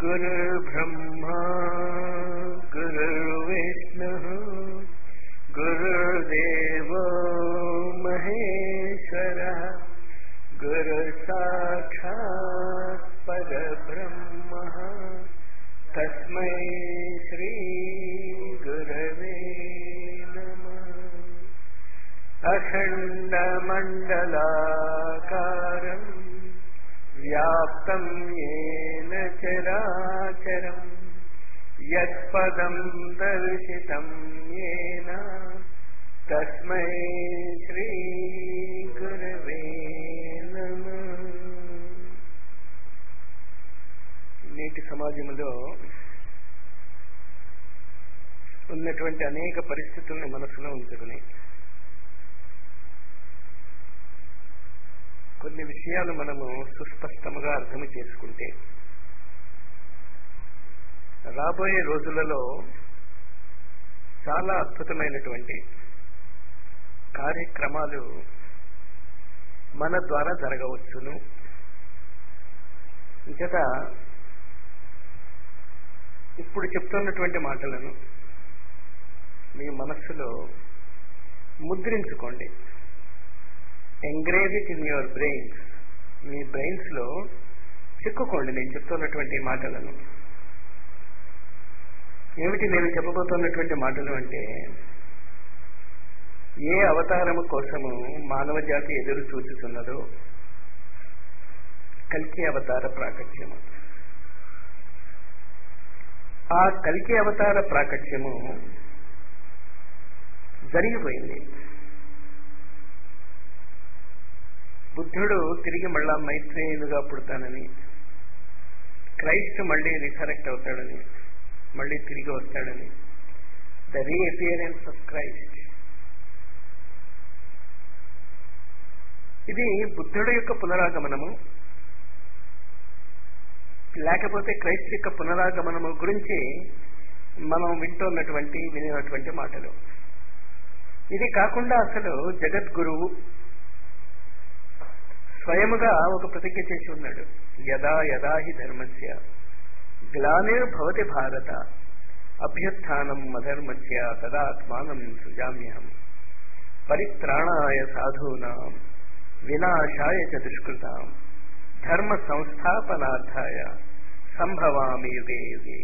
गुरुर्ब्रह्मा गुरुर्विष्णुः गुरुर्देवो महेश्वरः गुरुसाक्षात् परब्रह्मः तस्मै श्रीगुरवे नमः अखण्डमण्डलाकारम् व्याप्तं येन चराचरम् यत्पदं दर्शितं येन तस्मै श्रीगुरवे नमः నేటి సమాజంలో ఉన్నటువంటి అనేక పరిస్థితుల్ని మనసులో ఉంచుకుని కొన్ని విషయాలు మనము సుస్పష్టముగా అర్థం చేసుకుంటే రాబోయే రోజులలో చాలా అద్భుతమైనటువంటి కార్యక్రమాలు మన ద్వారా జరగవచ్చును చేత ఇప్పుడు చెప్తున్నటువంటి మాటలను మీ మనస్సులో ముద్రించుకోండి engrave it in your brains మీ బ్రెయిన్స్ లో చిక్కుకోండి నేను చెప్తున్నటువంటి మాటలను ఏమిటి నేను చెప్పబోతున్నటువంటి మాటలు అంటే ఏ అవతారము కోసము మానవ జాతి ఎదురు చూచుతున్నదో కల్కి అవతార ప్రాకట్యము ఆ కల్కి అవతార ప్రాకట్యము జరిగిపోయింది బుద్ధుడు తిరిగి మళ్ళా మైత్రేయులుగా పుడతానని క్రైస్ట్ మళ్ళీ రిసరెక్ట్ అవుతాడని మళ్ళీ తిరిగి వస్తాడని ద రీఅపియరెన్స్ ఆఫ్ క్రైస్ట్ ఇది బుద్ధుడు యొక్క పునరాగమనము లేకపోతే క్రైస్ట్ యొక్క పునరాగమనము గురించి మనం వింటున్నటువంటి వినినటువంటి మాటలు ఇది కాకుండా అసలు జగద్గురువు స్వయముగా ఒక ప్రతిజ్ఞ చేసి ఉన్నాడు యదా యదా హి ధర్మస్య గ్లానిర్భవతి భారత అభ్యుత్నం అధర్మస్య తదాత్మానం సృజామ్యహం పరిత్రాణాయ సాధూనాం వినాశాయ చ దుష్కృతాం ధర్మ సంస్థాపనార్థాయ సంభవామి యుగే యుగే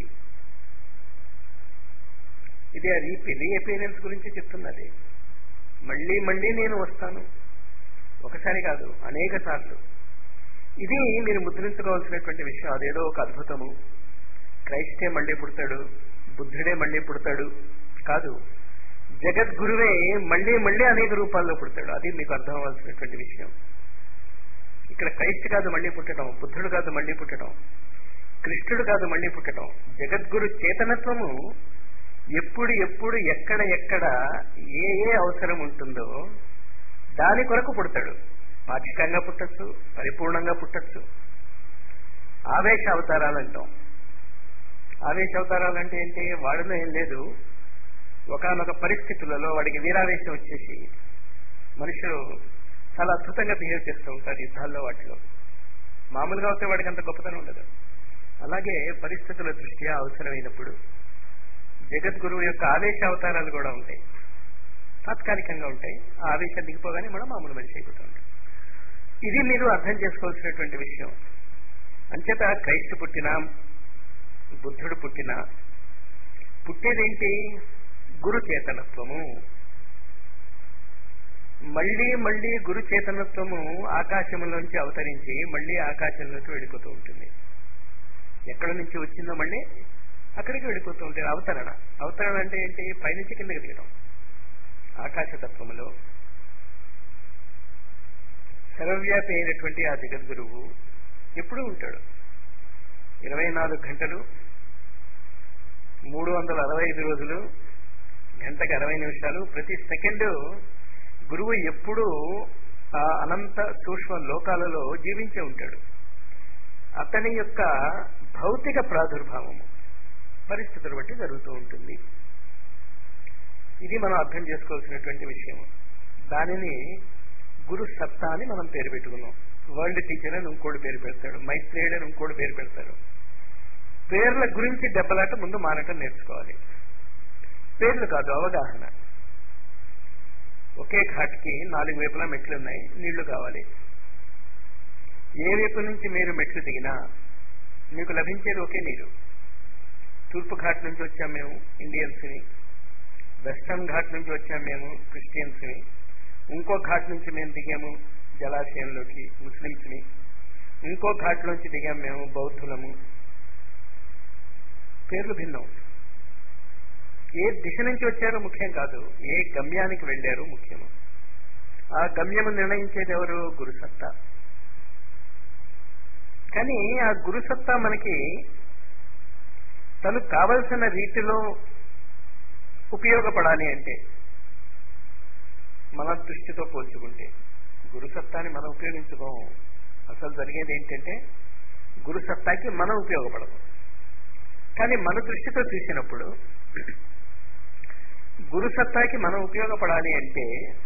ఇది ఆ రీపి రీఅపీరెన్స్ గురించి చెప్తున్నది మళ్ళీ మళ్ళీ నేను వస్తాను ఒకసారి కాదు అనేక సార్లు ఇది మీరు ముద్రించుకోవాల్సినటువంటి విషయం అదేదో ఒక అద్భుతము క్రైస్టే మళ్ళీ పుడతాడు బుద్ధుడే మళ్ళీ పుడతాడు కాదు జగద్గురువే మళ్ళీ మళ్ళీ అనేక రూపాల్లో పుడతాడు అది మీకు అర్థం అవ్వాల్సినటువంటి విషయం ఇక్కడ క్రైస్ట్ కాదు మళ్ళీ పుట్టడం బుద్ధుడు కాదు మళ్ళీ పుట్టడం కృష్ణుడు కాదు మళ్ళీ పుట్టడం జగద్గురు చేతనత్వము ఎప్పుడు ఎప్పుడు ఎక్కడ ఎక్కడ ఏ ఏ అవసరం ఉంటుందో దాని కొరకు పుడతాడు పాక్షికంగా పుట్టచ్చు పరిపూర్ణంగా పుట్టచ్చు ఆవేశ అవతారాలు అంటాం ఆవేశ అవతారాలు అంటే ఏంటి వాడిలో ఏం లేదు ఒకనొక పరిస్థితులలో వాడికి వీరావేశం వచ్చేసి మనుషులు చాలా అద్భుతంగా బిహేవ్ చేస్తూ ఉంటారు యుద్ధాల్లో వాటిలో మామూలుగా అయితే వాడికి అంత గొప్పతనం ఉండదు అలాగే పరిస్థితుల దృష్ట్యా అవసరమైనప్పుడు జగద్గురువు యొక్క ఆవేశ అవతారాలు కూడా ఉంటాయి తాత్కాలికంగా ఉంటాయి ఆ ఆవేశం దిగిపోగానే మనం మామూలు మనిషి అయిపోతూ ఉంటాం ఇది మీరు అర్థం చేసుకోవాల్సినటువంటి విషయం అంచేత క్రైస్తు పుట్టినా బుద్ధుడు పుట్టినా పుట్టేదేంటి గురు చేతనత్వము మళ్ళీ మళ్ళీ గురు చేతనత్వము ఆకాశంలోంచి అవతరించి మళ్ళీ ఆకాశంలోకి వెళ్ళిపోతూ ఉంటుంది ఎక్కడ నుంచి వచ్చిందో మళ్ళీ అక్కడికి వెళ్ళిపోతూ ఉంటుంది అవతరణ అవతరణ అంటే ఏంటి పైనుంచి కిందకి దిగడం ఆకాశతత్వములో సర్వవ్యాపి అయినటువంటి ఆ జగద్గురువు ఎప్పుడూ ఉంటాడు ఇరవై నాలుగు గంటలు మూడు వందల అరవై ఐదు రోజులు గంటకు అరవై నిమిషాలు ప్రతి సెకండ్ గురువు ఎప్పుడూ ఆ అనంత సూక్ష్మ లోకాలలో జీవించే ఉంటాడు అతని యొక్క భౌతిక ప్రాదుర్భావము పరిస్థితులు బట్టి జరుగుతూ ఉంటుంది ఇది మనం అర్థం చేసుకోవాల్సినటువంటి విషయం దానిని గురు సత్తా అని మనం పేరు పెట్టుకున్నాం వరల్డ్ టీచర్ అని ఇంకోటి పేరు పెడతాడు మైత్రేయుడు అని ఇంకోటి పేరు పెడతారు పేర్ల గురించి దెబ్బలాట ముందు మానటం నేర్చుకోవాలి పేర్లు కాదు అవగాహన ఒకే ఘాట్కి నాలుగు వైపులా మెట్లు ఉన్నాయి నీళ్లు కావాలి ఏ వైపు నుంచి మీరు మెట్లు దిగినా మీకు లభించేది ఒకే నీరు తూర్పు ఘాట్ నుంచి వచ్చాం మేము ఇండియన్స్ని వెస్టర్న్ ఘాట్ నుంచి వచ్చాం మేము క్రిస్టియన్స్ని ఇంకో ఘాట్ నుంచి మేము దిగాము జలాశయంలోకి ముస్లిమ్స్ని ఇంకో ఘాట్ నుంచి దిగాం మేము బౌద్ధులము పేర్లు భిన్నం ఏ దిశ నుంచి వచ్చారో ముఖ్యం కాదు ఏ గమ్యానికి వెళ్ళారో ముఖ్యము ఆ గమ్యము నిర్ణయించేది ఎవరు గురుసత్తా కానీ ఆ గురుసత్తా మనకి తను కావలసిన రీతిలో ఉపయోగపడాలి అంటే మన దృష్టితో పోల్చుకుంటే గురుసత్తాని మనం ఉపయోగించుకోము అసలు జరిగేది ఏంటంటే గురుసత్తాకి మనం ఉపయోగపడదు కానీ మన దృష్టితో చూసినప్పుడు గురుసత్తాకి మనం ఉపయోగపడాలి అంటే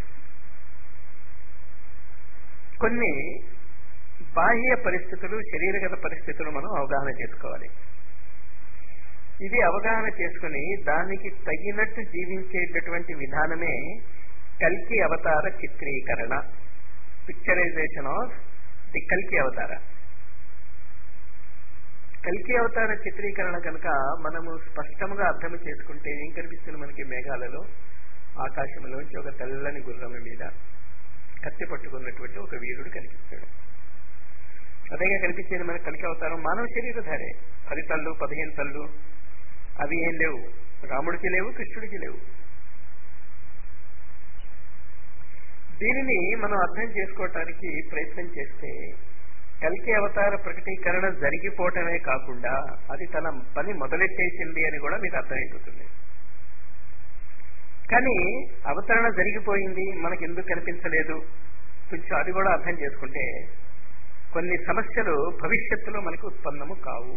కొన్ని బాహ్య పరిస్థితులు శరీరగత పరిస్థితులు మనం అవగాహన చేసుకోవాలి ఇది అవగాహన చేసుకుని దానికి తగినట్టు జీవించేటటువంటి విధానమే కల్కి అవతార చిత్రీకరణ పిక్చరైజేషన్ ఆఫ్ ది కల్కి అవతార కల్కి అవతార చిత్రీకరణ కనుక మనము స్పష్టంగా అర్థం చేసుకుంటే ఏం కనిపిస్తుంది మనకి మేఘాలలో ఆకాశంలోంచి ఒక తెల్లని గుర్రం మీద కత్తి పట్టుకున్నటువంటి ఒక వీరుడు కనిపిస్తాడు అదేగా కనిపించేది మనకి కలికి అవతారం మానవ శరీరధారే పది తల్లు పదిహేను తల్లు అవి ఏం లేవు రాముడికి లేవు కృష్ణుడికి లేవు దీనిని మనం అర్థం చేసుకోవటానికి ప్రయత్నం చేస్తే కల్కి అవతార ప్రకటీకరణ జరిగిపోవటమే కాకుండా అది తన పని మొదలెట్టేసింది అని కూడా మీకు అర్థమైపోతుంది కానీ అవతరణ జరిగిపోయింది మనకి ఎందుకు కనిపించలేదు కొంచెం అది కూడా అర్థం చేసుకుంటే కొన్ని సమస్యలు భవిష్యత్తులో మనకు ఉత్పన్నము కావు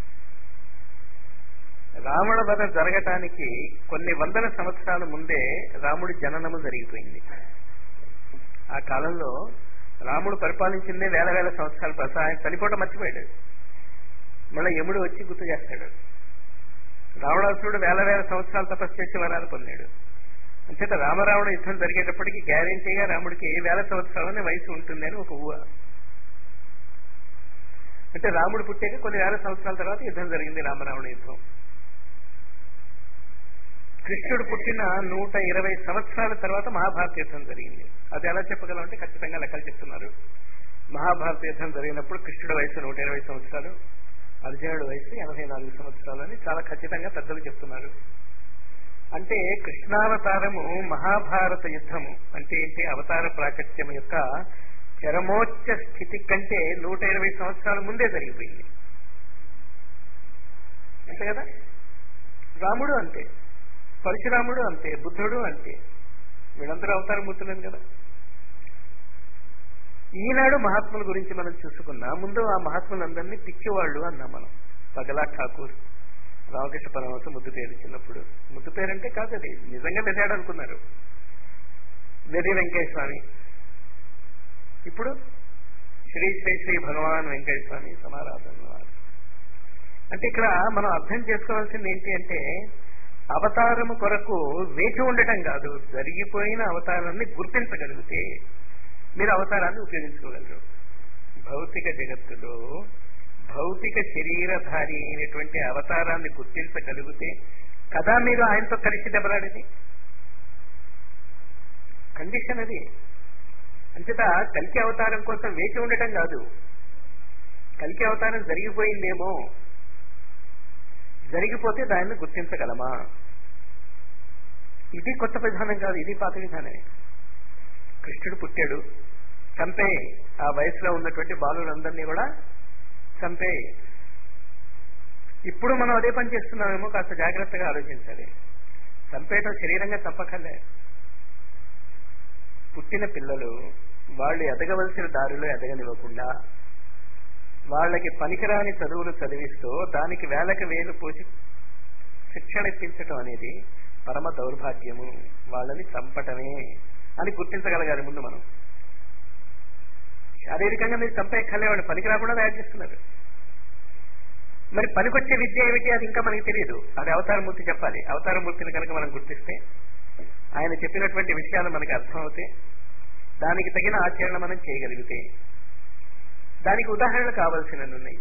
రావణ వధ జరగటానికి కొన్ని వందల సంవత్సరాల ముందే రాముడి జననము జరిగిపోయింది ఆ కాలంలో రాముడు పరిపాలించిందే వేల వేల సంవత్సరాల పాటు ఆయన చనిపోవడం మర్చిపోయాడు మళ్ళీ యముడు వచ్చి గుర్తు చేస్తాడు రావణాసురుడు వేల వేల సంవత్సరాలు తపస్సు చేసి వరాలు పొందాడు అంచేత రామరావణ యుద్ధం జరిగేటప్పటికి గ్యారెంటీగా రాముడికి వేల సంవత్సరాలనే వయసు ఉంటుంది అని ఒక ఊహ అంటే రాముడు పుట్టాక కొన్ని వేల సంవత్సరాల తర్వాత యుద్ధం జరిగింది రామరావణ యుద్ధం కృష్ణుడు పుట్టిన నూట ఇరవై సంవత్సరాల తర్వాత మహాభారత యుద్ధం జరిగింది అది ఎలా చెప్పగలం అంటే ఖచ్చితంగా లెక్కలు చెప్తున్నారు మహాభారత యుద్ధం జరిగినప్పుడు కృష్ణుడి వయసు నూట ఇరవై సంవత్సరాలు అర్జునుడి వయసు ఎనభై నాలుగు సంవత్సరాలు అని చాలా ఖచ్చితంగా పెద్దలు చెప్తున్నారు అంటే కృష్ణావతారము మహాభారత యుద్ధము అంటే ఏంటి అవతార ప్రాకట్యం యొక్క చరమోచ్చ స్థితి కంటే నూట ఇరవై సంవత్సరాల ముందే జరిగిపోయింది అంతే కదా రాముడు అంతే పరశురాముడు అంతే బుద్ధుడు అంతే వీళ్ళందరూ అవతారమూర్తులేదు కదా ఈనాడు మహాత్ముల గురించి మనం చూసుకున్నా ముందు ఆ మహాత్ములందరినీ పిచ్చివాళ్ళు అన్నాం మనం పగలా ఠాకూర్ రామకృష్ణ పరమహంస ముద్దు పేరు చిన్నప్పుడు ముద్దు పేరంటే కాదు అది నిజంగా వెదాడు అనుకున్నారు వెది వెంకయ్య స్వామి ఇప్పుడు శ్రీ శ్రీ శ్రీ భగవాన్ వెంకయ్య స్వామి సమారాధన అంటే ఇక్కడ మనం అర్థం చేసుకోవాల్సింది ఏంటి అంటే అవతారము కొరకు వేచి ఉండటం కాదు జరిగిపోయిన అవతారాన్ని గుర్తించగలిగితే మీరు అవతారాన్ని ఉపయోగించుకోగలరు భౌతిక జగత్తులో భౌతిక శరీరధారి అయినటువంటి అవతారాన్ని గుర్తించగలిగితే కదా మీరు ఆయనతో కలిసి దెబ్బలాడేది కండిషన్ అది అంచేత కలికి అవతారం కోసం వేచి ఉండటం కాదు కలికి అవతారం జరిగిపోయిందేమో జరిగిపోతే దాన్ని గుర్తించగలమా ఇది కొత్త విధానం కాదు ఇది పాత విధానమే కృష్ణుడు పుట్టాడు చంపే ఆ వయసులో ఉన్నటువంటి బాలులందరినీ కూడా చంపే ఇప్పుడు మనం అదే పని చేస్తున్నామేమో కాస్త జాగ్రత్తగా ఆలోచించాలి చంపేయటం శరీరంగా తప్పకలే పుట్టిన పిల్లలు వాళ్ళు ఎదగవలసిన దారిలో ఎదగనివ్వకుండా వాళ్ళకి పనికిరాని చదువులు చదివిస్తూ దానికి వేలకు వేలు పోసి శిక్షణ ఇప్పించటం అనేది పరమ దౌర్భాగ్యము వాళ్ళని చంపటమే అని గుర్తించగలగాలి ముందు మనం శారీరకంగా మీరు చంపేక్కర్లే వాళ్ళు పనికి రాకుండా తయారు చేస్తున్నారు మరి పనికొచ్చే విద్య ఏమిటి అది ఇంకా మనకి తెలియదు అది అవతారమూర్తి చెప్పాలి అవతారమూర్తిని కనుక మనం గుర్తిస్తే ఆయన చెప్పినటువంటి విషయాలు మనకి అర్థమవుతాయి దానికి తగిన ఆచరణ మనం చేయగలిగితే దానికి ఉదాహరణలు కావలసినవి ఉన్నాయి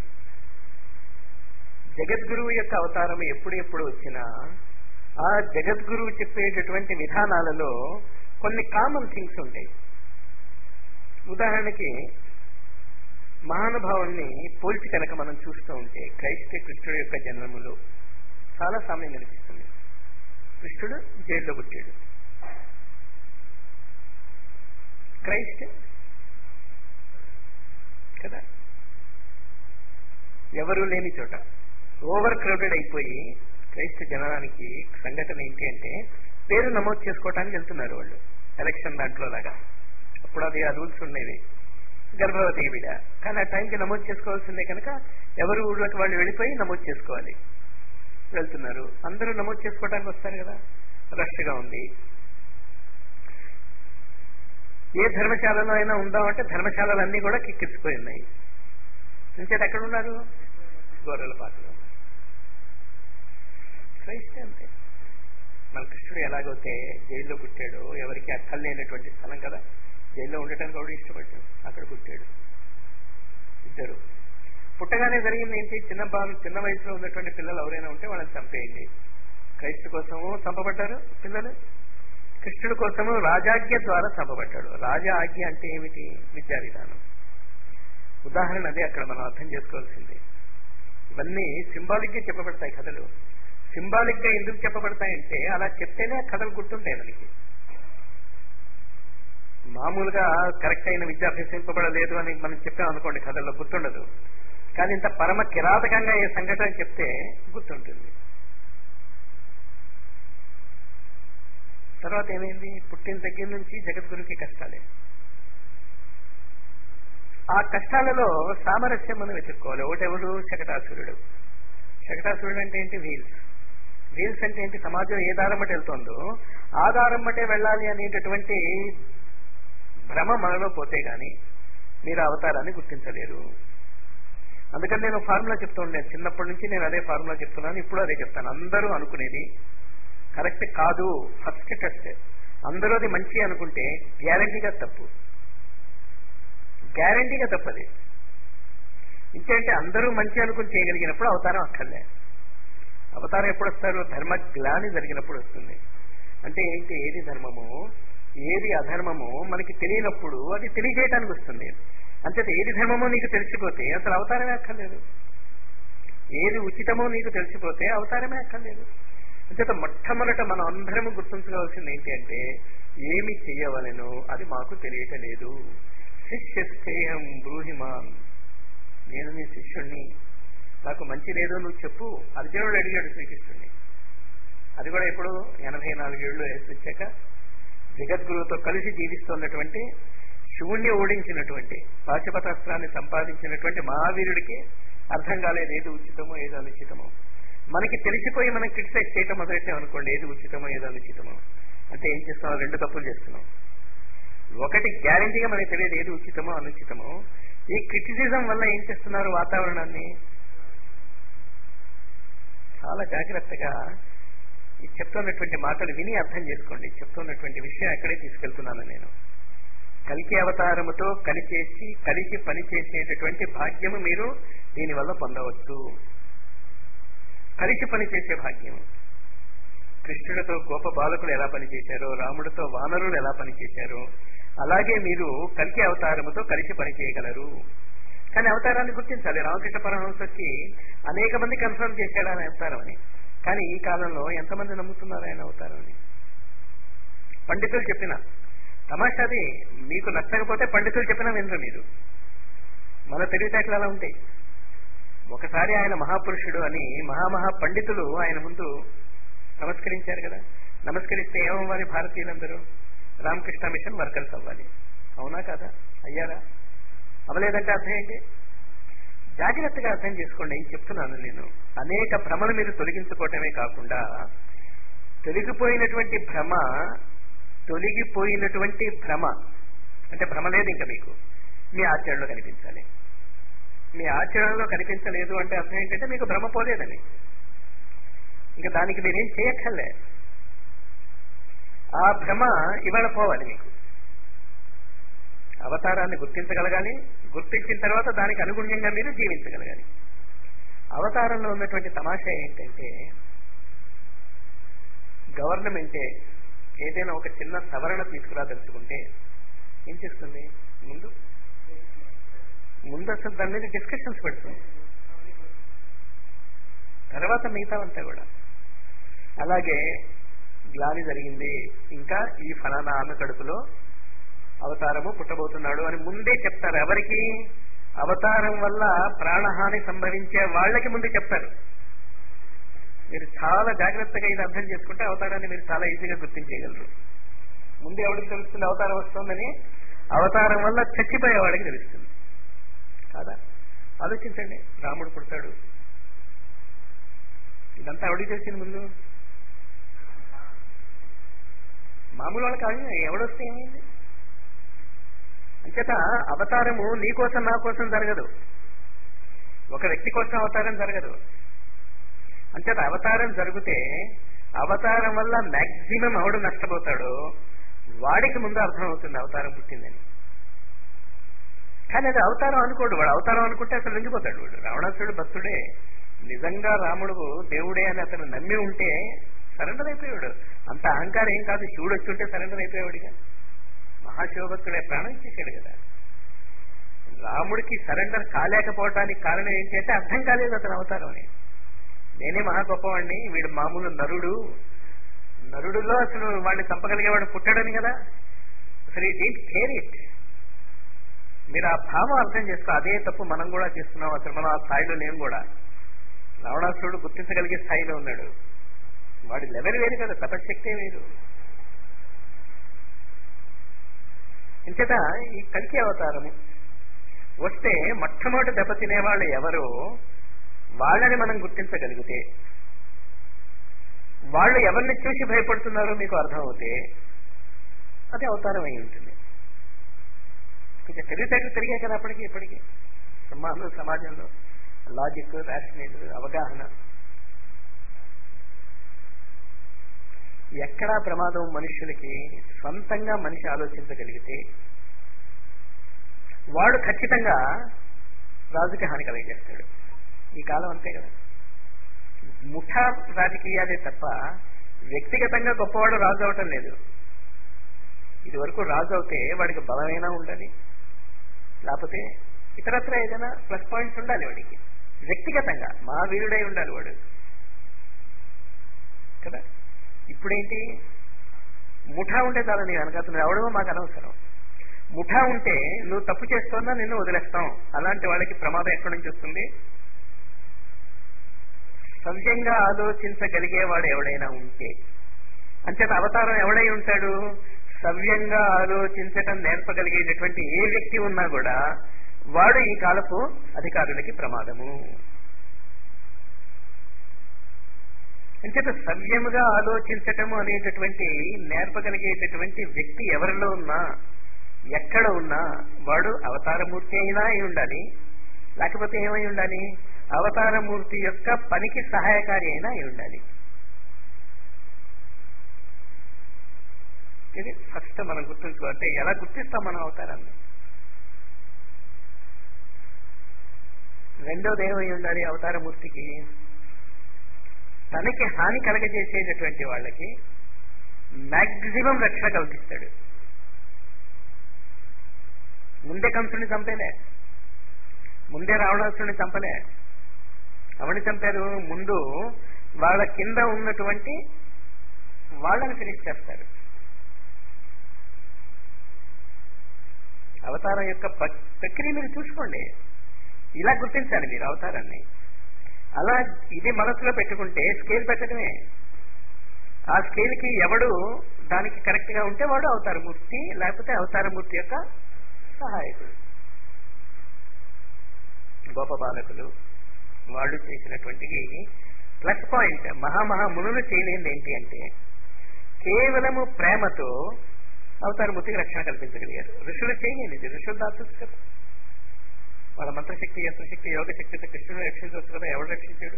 జగద్గురువు యొక్క అవతారం ఎప్పుడు ఎప్పుడు వచ్చినా ఆ జగద్గురువు చెప్పేటటువంటి విధానాలలో కొన్ని కామన్ థింగ్స్ ఉంటాయి ఉదాహరణకి మహానుభావుల్ని పోల్చి కనుక మనం చూస్తూ ఉంటే క్రైస్త కృష్ణుడు యొక్క జన్మములో చాలా సమయం కనిపిస్తుంది కృష్ణుడు జైల్లో పుట్టాడు క్రైస్ట్ కదా ఎవరూ లేని చోట ఓవర్ క్రౌడెడ్ అయిపోయి క్రైస్త జనానికి సంఘటన ఏంటి అంటే పేరు నమోదు చేసుకోవటానికి వెళ్తున్నారు వాళ్ళు ఎలక్షన్ దాంట్లో లాగా అప్పుడు అది ఆ రూల్స్ ఉండేవి గర్భవతి బిడ కానీ ఆ టైంకి నమోదు చేసుకోవాల్సిందే కనుక ఎవరు ఊళ్ళోకి వాళ్ళు వెళ్ళిపోయి నమోదు చేసుకోవాలి వెళ్తున్నారు అందరూ నమోదు చేసుకోవడానికి వస్తారు కదా రష్గా ఉంది ఏ ధర్మశాలలో అయినా ఉందామంటే ధర్మశాలలన్నీ కూడా కిక్కిరిసిపోయి ఉన్నాయి ఇంకేట ఎక్కడ ఉన్నారు గొర్రెల పాటలో క్రైస్ట్ అంతే మన కృష్ణుడు ఎలాగైతే జైల్లో పుట్టాడో ఎవరికి అక్కర్లేనటువంటి స్థలం కదా జైల్లో ఉండటానికి కూడా ఇష్టపడ్డాడు అక్కడ పుట్టాడు ఇద్దరు పుట్టగానే జరిగింది ఏంటి చిన్న బాలు చిన్న వయసులో ఉన్నటువంటి పిల్లలు ఎవరైనా ఉంటే వాళ్ళని చంపేయండి క్రైస్తు కోసము చంపబడ్డారు పిల్లలు కృష్ణుడి కోసము రాజాజ్ఞ ద్వారా చంపబడ్డాడు రాజా ఆజ్ఞ అంటే ఏమిటి విద్యా విధానం ఉదాహరణ అదే అక్కడ మనం అర్థం చేసుకోవాల్సింది ఇవన్నీ సింబాలిక్ గా చెప్పబడతాయి కథలు సింబాలిక్ గా ఎందుకు చెప్పబడతాయంటే అలా చెప్తేనే ఆ కథలు గుర్తుంటాయి మనకి మామూలుగా కరెక్ట్ అయిన విద్య అభ్యసింపబడలేదు అని మనం చెప్పాం అనుకోండి కథల్లో గుర్తుండదు కానీ ఇంత పరమ కిరాతకంగా ఏ సంఘటన చెప్తే గుర్తుంటుంది తర్వాత ఏమైంది పుట్టిన దగ్గర నుంచి జగద్గురుకి కష్టాలే ఆ కష్టాలలో సామరస్యం మనం వెతుక్కోవాలి ఒకటెవడు శకటాసురుడు శకటాసురుడు అంటే ఏంటి వీల్స్ వీల్స్ అంటే ఏంటి సమాజం ఏ దారం బట్టి వెళ్తుందో ఆ దారం బట్టే వెళ్ళాలి అనేటటువంటి భ్రమ మనలో పోతే గాని మీరు అవతారాన్ని గుర్తించలేరు అందుకని నేను ఫార్ములా చెప్తూ ఉండేది చిన్నప్పటి నుంచి నేను అదే ఫార్ములా చెప్తున్నాను ఇప్పుడు అదే చెప్తాను అందరూ అనుకునేది కరెక్ట్ కాదు ఫస్ట్ టెస్ట్ అందరూ అది మంచి అనుకుంటే గ్యారంటీగా తప్పు గ్యారంటీగా తప్పది ఇంకేంటే అందరూ మంచి అనుకుని చేయగలిగినప్పుడు అవతారం అక్కర్లే అవతారం ఎప్పుడు వస్తారు ధర్మ గ్లాని జరిగినప్పుడు వస్తుంది అంటే ఏంటి ఏది ధర్మము ఏది అధర్మము మనకి తెలియనప్పుడు అది తెలియజేయడానికి వస్తుంది అంతే ఏది ధర్మమో నీకు తెలిసిపోతే అసలు అవతారమే అక్కర్లేదు ఏది ఉచితమో నీకు తెలిసిపోతే అవతారమే అక్కర్లేదు అంచేత మొట్టమొదట మనం అందరము గుర్తుంచుకోవాల్సింది ఏంటి అంటే ఏమి చెయ్యవలెనో అది మాకు తెలియటలేదు శిష్యస్థేయం బ్రూహిమాన్ నేను నీ శిష్యుణ్ణి నాకు మంచి లేదో నువ్వు చెప్పు అర్జునుడు అడిగాడు శ్రీకృష్ణుడిని అది కూడా ఇప్పుడు ఎనభై నాలుగేళ్లు వచ్చాక జగద్గురువుతో కలిసి జీవిస్తున్నటువంటి శివుణ్ణి ఓడించినటువంటి పాశుపతాస్త్రాన్ని సంపాదించినటువంటి మహావీరుడికి అర్థం కాలేదు ఏది ఉచితమో ఏది అనుచితమో మనకి తెలిసిపోయి మనం క్రిటిసైజ్ చేయటం మొదలెట్టాం అనుకోండి ఏది ఉచితమో ఏది అనుచితమో అంటే ఏం చేస్తున్నాం రెండు తప్పులు చేస్తున్నాం ఒకటి గ్యారంటీగా మనకి తెలియదు ఏది ఉచితమో అనుచితమో ఈ క్రిటిసిజం వల్ల ఏం చేస్తున్నారు వాతావరణాన్ని చాలా జాగ్రత్తగా ఈ చెప్తున్నటువంటి మాటలు విని అర్థం చేసుకోండి చెప్తున్నటువంటి విషయం ఎక్కడే తీసుకెళ్తున్నాను నేను కలికి అవతారముతో కలిచేసి కలిసి పనిచేసేటటువంటి భాగ్యము మీరు దీనివల్ల పొందవచ్చు కలిసి పనిచేసే భాగ్యము కృష్ణుడితో గోప బాలకులు ఎలా పనిచేశారో రాముడితో వానరులు ఎలా పనిచేశారో అలాగే మీరు కలికి అవతారముతో కలిసి పనిచేయగలరు కానీ అవతారాన్ని గుర్తించాలి రామకృష్ణ పరమహంస వచ్చి అనేక మంది కన్ఫర్మ్ చేశాడు ఆయన అవతారం అని కానీ ఈ కాలంలో ఎంతమంది నమ్ముతున్నారు ఆయన అవతారం అని పండితులు చెప్పిన తమాషాది మీకు నచ్చకపోతే పండితులు చెప్పినా వినరు మీరు మన తెలివితేటలు అలా ఉంటాయి ఒకసారి ఆయన మహాపురుషుడు అని మహామహా పండితులు ఆయన ముందు నమస్కరించారు కదా నమస్కరిస్తే ఏమవ్వాలి భారతీయులందరూ రామకృష్ణ మిషన్ వర్కర్స్ అవ్వాలి అవునా కదా అయ్యారా అవలేదంటే అర్థం ఏంటి జాగ్రత్తగా అర్థం చేసుకోండి ఏం చెప్తున్నాను నేను అనేక భ్రమలు మీరు తొలగించుకోవటమే కాకుండా తొలగిపోయినటువంటి భ్రమ తొలగిపోయినటువంటి భ్రమ అంటే భ్రమ లేదు ఇంకా మీకు మీ ఆచరణలో కనిపించాలి మీ ఆచరణలో కనిపించలేదు అంటే అర్థం ఏంటంటే మీకు భ్రమ పోలేదని ఇంకా దానికి మీరేం చేయక్కర్లే ఆ భ్రమ ఇవాళ పోవాలి మీకు అవతారాన్ని గుర్తించగలగాలి గుర్తించిన తర్వాత దానికి అనుగుణ్యంగా మీరు జీవించగలగాలి అవతారంలో ఉన్నటువంటి తమాషా ఏంటంటే గవర్నమెంటే ఏదైనా ఒక చిన్న సవరణ తీసుకురాదలుచుకుంటే ఏం చేస్తుంది ముందు ముందు అసలు దాని మీద డిస్కషన్స్ పెడుతుంది తర్వాత మిగతావంతా కూడా అలాగే గ్లాని జరిగింది ఇంకా ఈ ఫలానా ఆమె కడుపులో అవతారము పుట్టబోతున్నాడు అని ముందే చెప్తారు ఎవరికి అవతారం వల్ల ప్రాణహాని సంభవించే వాళ్ళకి ముందు చెప్తారు మీరు చాలా జాగ్రత్తగా ఇది అర్థం చేసుకుంటే అవతారాన్ని మీరు చాలా ఈజీగా గుర్తించేయగలరు ముందు ఎవరికి తెలుస్తుంది అవతారం వస్తుందని అవతారం వల్ల చచ్చిపోయేవాడికి తెలుస్తుంది కాదా ఆలోచించండి రాముడు పుడతాడు ఇదంతా ఎవడికి తెలిసింది ముందు మామూలు వాళ్ళకి కాదు ఎవడొస్తే ఏమైంది అంచేత అవతారము నీ కోసం నా కోసం జరగదు ఒక వ్యక్తి కోసం అవతారం జరగదు అంచేత అవతారం జరిగితే అవతారం వల్ల మాక్సిమం ఎవడు నష్టపోతాడో వాడికి ముందు అర్థం అవుతుంది అవతారం పుట్టిందని కానీ అది అవతారం అనుకోడు వాడు అవతారం అనుకుంటే అసలు లొంగిపోతాడు వాడు రావణాసుడు భక్తుడే నిజంగా రాముడు దేవుడే అని అతను నమ్మి ఉంటే సరెండర్ అయిపోయాడు అంత అహంకారం ఏం కాదు శివుడు వచ్చి ఉంటే సరెండర్ అయిపోయాడుగా మహాశివభక్తుడే ప్రాణం ఇచ్చేసాడు కదా రాముడికి సరెండర్ కాలేకపోవడానికి కారణం ఏంటంటే అర్థం కాలేదు అతను అవతారం అని నేనే మహా గొప్పవాడిని వీడు మామూలు నరుడు నరుడులో అసలు వాడిని చంపగలిగేవాడు పుట్టాడని కదా అసలు ఇట్ ఏంటి కేర్ ఇట్ మీరు ఆ భావం అర్థం చేసుకో అదే తప్పు మనం కూడా చేస్తున్నాం అసలు మనం ఆ స్థాయిలో లేం కూడా రావణాసురుడు గుర్తించగలిగే స్థాయిలో ఉన్నాడు వాడి లెవెల్ వేరు కదా తపశక్తే వేరు ఇంచేత ఈ కలికి అవతారము వస్తే మొట్టమొదటి దెబ్బతినే వాళ్ళు ఎవరో వాళ్ళని మనం గుర్తించగలిగితే వాళ్ళు ఎవరిని చూసి భయపడుతున్నారో మీకు అర్థమవుతే అది అవతారం అయి ఉంటుంది కొంచెం తెలివితేటలు తిరిగాయి కదా అప్పటికి ఇప్పటికి సమాజంలో సమాజంలో లాజిక్ రాషనల్ అవగాహన ఎక్కడా ప్రమాదం మనుషులకి సొంతంగా మనిషి ఆలోచించగలిగితే వాడు ఖచ్చితంగా రాజుకి హాని కలిగజేస్తాడు ఈ కాలం అంతే కదా ముఠా రాజకీయాలే తప్ప వ్యక్తిగతంగా గొప్పవాడు రాజు అవటం లేదు ఇది వరకు రాజు అవుతే వాడికి బలమైనా ఉండాలి లేకపోతే ఇతరత్ర ఏదైనా ప్లస్ పాయింట్స్ ఉండాలి వాడికి వ్యక్తిగతంగా మహావీరుడై ఉండాలి వాడు కదా ఇప్పుడేంటి ముఠా ఉంటే చాలా నీ వెనకాల ఎవడమో మాకు అనవసరం ముఠా ఉంటే నువ్వు తప్పు చేస్తున్నా నిన్ను వదిలేస్తాం అలాంటి వాళ్ళకి ప్రమాదం ఎక్కడి నుంచి వస్తుంది సవ్యంగా ఆలోచించగలిగేవాడు ఎవడైనా ఉంటే అంచేత అవతారం ఎవడై ఉంటాడు సవ్యంగా ఆలోచించటం నేర్పగలిగేటటువంటి ఏ వ్యక్తి ఉన్నా కూడా వాడు ఈ కాలపు అధికారులకి ప్రమాదము అంచేత సవ్యముగా ఆలోచించటము అనేటటువంటి నేర్పగలిగేటటువంటి వ్యక్తి ఎవరిలో ఉన్నా ఎక్కడ ఉన్నా వాడు అవతారమూర్తి అయినా అయి ఉండాలి లేకపోతే ఏమై ఉండాలి అవతారమూర్తి యొక్క పనికి సహాయకారి అయినా అయి ఉండాలి ఇది ఫస్ట్ మనం గుర్తుంచుకోవాలి ఎలా గుర్తిస్తాం మనం అవతారాన్ని రెండోది ఏమై ఉండాలి అవతారమూర్తికి తనకి హాని కలగజేసేటటువంటి వాళ్ళకి మాక్సిమం రక్షణ కల్పిస్తాడు ముందే కంసుడిని చంపేలే ముందే రావణాసుడిని చంపలే ఎవరిని చంపారు ముందు వాళ్ళ కింద ఉన్నటువంటి వాళ్ళని ఫినిష్ చేస్తారు అవతారం యొక్క ప్రక్రియ మీరు చూసుకోండి ఇలా గుర్తించాలి మీరు అవతారాన్ని అలా ఇది మనసులో పెట్టుకుంటే స్కేల్ పెట్టడమే ఆ స్కేల్ కి ఎవడు దానికి కరెక్ట్ గా ఉంటే వాడు అవతారమూర్తి లేకపోతే అవతారమూర్తి యొక్క సహాయకుడు గోప బాలకులు వాళ్ళు చేసినటువంటి ప్లస్ పాయింట్ మహామహా మునులు చేయలేనిది ఏంటి అంటే కేవలము ప్రేమతో అవతారమూర్తికి రక్షణ కల్పించగలిగారు ఋషులు చేయలేనిది ఋషులు దాచుస్తారు వాళ్ళ మంత్రశక్తి యంత్రశక్తి యోగ శక్తితో కృష్ణుడు రక్షించవచ్చు కదా ఎవడు రక్షించాడు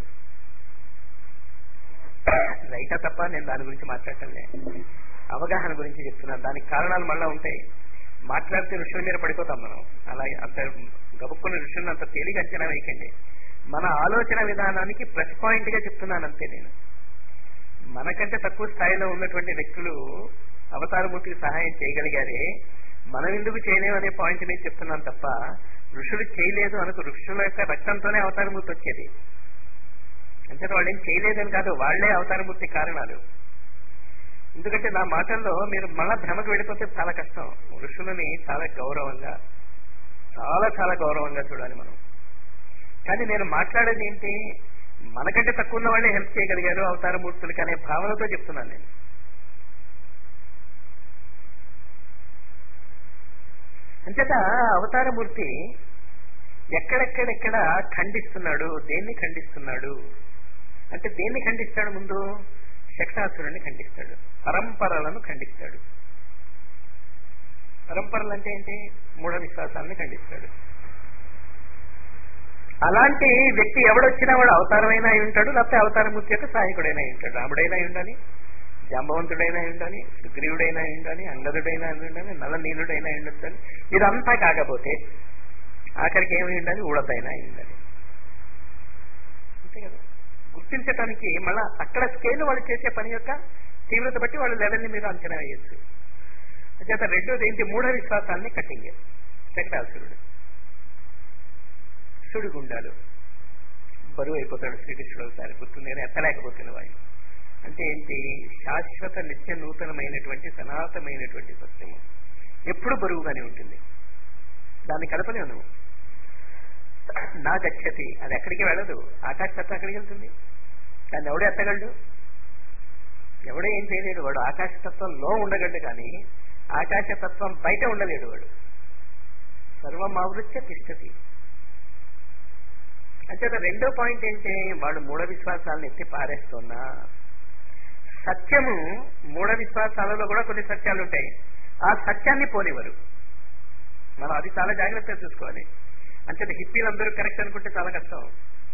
రైటా తప్ప నేను దాని గురించి మాట్లాడటంలే అవగాహన గురించి చెప్తున్నాను దానికి కారణాలు మళ్ళా ఉంటాయి మాట్లాడితే ఋషుల మీద పడిపోతాం మనం అలాగే అంత గబుక్కున్న ఋషులను అంత తేలిక అంచనా వేయకండి మన ఆలోచన విధానానికి ప్లస్ పాయింట్ గా చెప్తున్నాను అంతే నేను మనకంటే తక్కువ స్థాయిలో ఉన్నటువంటి వ్యక్తులు అవతారమూర్తికి సహాయం చేయగలిగారే మనం ఎందుకు చేయలేము అనే పాయింట్ నేను చెప్తున్నాను తప్ప ఋషులు చేయలేదు అనుకో ఋషుల యొక్క రక్తంతోనే అవతారమూర్తి వచ్చేది అంటే వాళ్ళు ఏం చేయలేదని కాదు వాళ్లే అవతారమూర్తి కారణాలు ఎందుకంటే నా మాటల్లో మీరు మళ్ళా భ్రమకు వెళ్ళిపోతే చాలా కష్టం ఋషులని చాలా గౌరవంగా చాలా చాలా గౌరవంగా చూడాలి మనం కానీ నేను మాట్లాడేది ఏంటి మనకంటే తక్కువ ఉన్న వాళ్ళే హెల్ప్ చేయగలిగారు అవతారమూర్తులకి అనే భావనతో చెప్తున్నాను నేను అంతేత అవతారమూర్తి ఎక్కడెక్కడెక్కడ ఖండిస్తున్నాడు దేన్ని ఖండిస్తున్నాడు అంటే దేన్ని ఖండిస్తాడు ముందు శక్తాసురుణ్ణి ఖండిస్తాడు పరంపరలను ఖండిస్తాడు పరంపరలు అంటే ఏంటి మూఢ విశ్వాసాలను ఖండిస్తాడు అలాంటి వ్యక్తి ఎవడొచ్చినా వాడు అవతారమైనా అయి ఉంటాడు లేకపోతే అవతారమూర్తి యొక్క సహాయకుడైనా అయి ఉంటాడు రాముడైనా అయి ఉండాలి జాంబవంతుడైనా అయి ఉండాలి సుగ్రీవుడైనా అయి ఉండాలి అంగదుడైనా అయి ఉండాలి నల్ల నీలుడైనా అయి ఉండొచ్చు ఇదంతా కాకపోతే ఆఖరికి ఏమి ఉండాలి ఊడతైనా అయి ఉండాలి అంతే కదా గుర్తించడానికి మళ్ళా అక్కడ స్కేల్ వాళ్ళు చేసే పని యొక్క తీవ్రత బట్టి వాళ్ళ లెవెల్ని మీరు అంచనా వేయచ్చు అంచేత రెండోది ఏంటి మూఢ విశ్వాసాన్ని కట్టింగ్ శకటాసురుడు సుడిగుండాలు బరువు అయిపోతాడు శ్రీకృష్ణుడు ఒకసారి గుర్తు నేను ఎత్తలేకపోతున్న వాయు అంటే ఏంటి శాశ్వత నిత్య నూతనమైనటువంటి సనాతనమైనటువంటి సత్యము ఎప్పుడు బరువుగానే ఉంటుంది దాన్ని కలపలేవు నువ్వు నా గచ్చతి అది ఎక్కడికి వెళ్ళదు ఆకాశతత్వం ఎక్కడికి వెళ్తుంది దాన్ని ఎవడే ఎత్తగలడు ఎవడే ఏం చేయలేడు వాడు ఆకాశతత్వంలో ఉండగలడు కానీ ఆకాశతత్వం బయట ఉండలేడు వాడు సర్వం ఆవృత్య తిష్టతి అంటే రెండో పాయింట్ ఏంటి వాడు మూఢ విశ్వాసాలను ఎత్తి పారేస్తున్నా సత్యము మూఢ విశ్వాసాలలో కూడా కొన్ని సత్యాలు ఉంటాయి ఆ సత్యాన్ని పోనివ్వరు మనం అది చాలా జాగ్రత్తగా చూసుకోవాలి అంటే హిప్పీలందరూ కరెక్ట్ అనుకుంటే చాలా కష్టం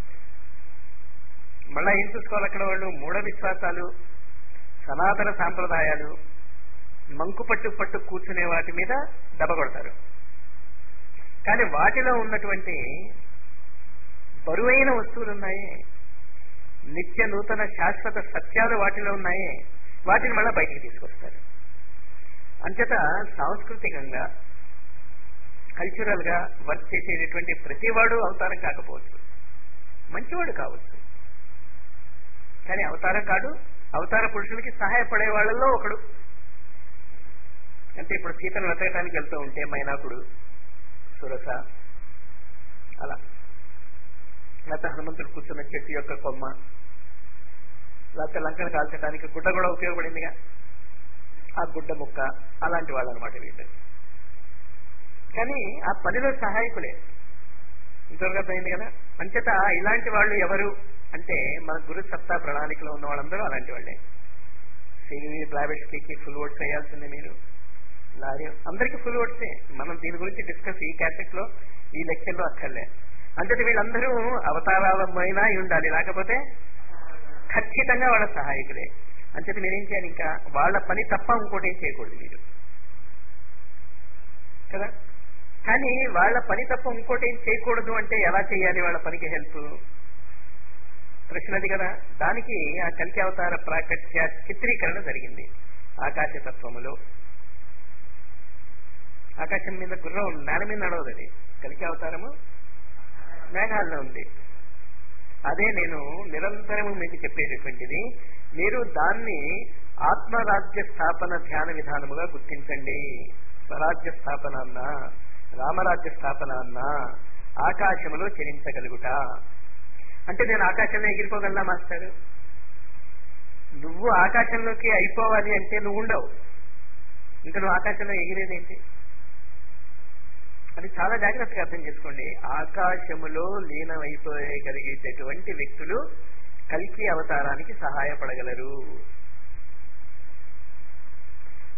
మళ్ళా ఏం చూసుకోవాలి అక్కడ వాళ్ళు మూఢ విశ్వాసాలు సనాతన సాంప్రదాయాలు మంకు పట్టు పట్టు కూర్చునే వాటి మీద దెబ్బ కొడతారు కానీ వాటిలో ఉన్నటువంటి బరువైన వస్తువులు ఉన్నాయే నిత్య నూతన శాశ్వత సత్యాలు వాటిలో ఉన్నాయే వాటిని మళ్ళీ బయటికి తీసుకొస్తారు అంచేత సాంస్కృతికంగా కల్చరల్ గా వర్క్ చేసేటటువంటి ప్రతివాడు అవతారం కాకపోవచ్చు మంచివాడు కావచ్చు కానీ అవతారం కాడు అవతార పురుషులకి సహాయపడే వాళ్ళల్లో ఒకడు అంటే ఇప్పుడు సీతను వెతకటానికి వెళ్తూ ఉంటే మైనాకుడు సురస అలా లేకపోతే హనుమంతుడు కూర్చున్న చెట్టు యొక్క కొమ్మ లేకపోతే లంకను కాల్చడానికి గుడ్డ కూడా ఉపయోగపడిందిగా ఆ గుడ్డ ముక్క అలాంటి వాళ్ళు అనమాట వీళ్ళు కానీ ఆ పనిలో సహాయకులే ఇంతవరకు అర్థమైంది కదా అంచేత ఇలాంటి వాళ్ళు ఎవరు అంటే మన గురు సత్తా ప్రణాళికలో ఉన్న వాళ్ళందరూ అలాంటి వాళ్ళే సివి బ్లాబెట్స్కి ఫుల్ ఓట్స్ వేయాల్సిందే మీరు లారీ అందరికీ ఫుల్ ఓట్సే మనం దీని గురించి డిస్కస్ ఈ క్యాసెట్ లో ఈ లెక్చర్ లో అక్కర్లే అంతటి వీళ్ళందరూ అవతారాలమైనా అయి ఉండాలి లేకపోతే ఖచ్చితంగా వాళ్ళ సహాయకులే అంచేత మీరేం చేయాలి ఇంకా వాళ్ళ పని తప్ప ఇంకోటి ఏం చేయకూడదు మీరు కదా కానీ వాళ్ళ పని తప్ప ఇంకోటి ఏం చేయకూడదు అంటే ఎలా చేయాలి వాళ్ళ పనికి హెల్ప్ ప్రశ్నది కదా దానికి ఆ కలికి అవతార ప్రాకట్య చిత్రీకరణ జరిగింది ఆకాశతత్వములో ఆకాశం మీద గుర్రం నేల మీద నడవదు అది కలికి అవతారము మేఘాల్లో ఉంది అదే నేను నిరంతరము మీకు చెప్పేటటువంటిది మీరు దాన్ని ఆత్మరాజ్య స్థాపన ధ్యాన విధానముగా గుర్తించండి స్వరాజ్య స్థాపన అన్నా రామరాజ్య స్థాపన అన్నా ఆకాశములో చరించగలుగుట అంటే నేను ఆకాశంలో ఎగిరిపోగలనా మాస్టర్ నువ్వు ఆకాశంలోకి అయిపోవాలి అంటే నువ్వు ఉండవు ఇంకా నువ్వు ఆకాశంలో ఎగిరేదేంటి అది చాలా జాగ్రత్తగా అర్థం చేసుకోండి ఆకాశములో లీనమైపోయగలిగేటటువంటి వ్యక్తులు కల్కి అవతారానికి సహాయపడగలరు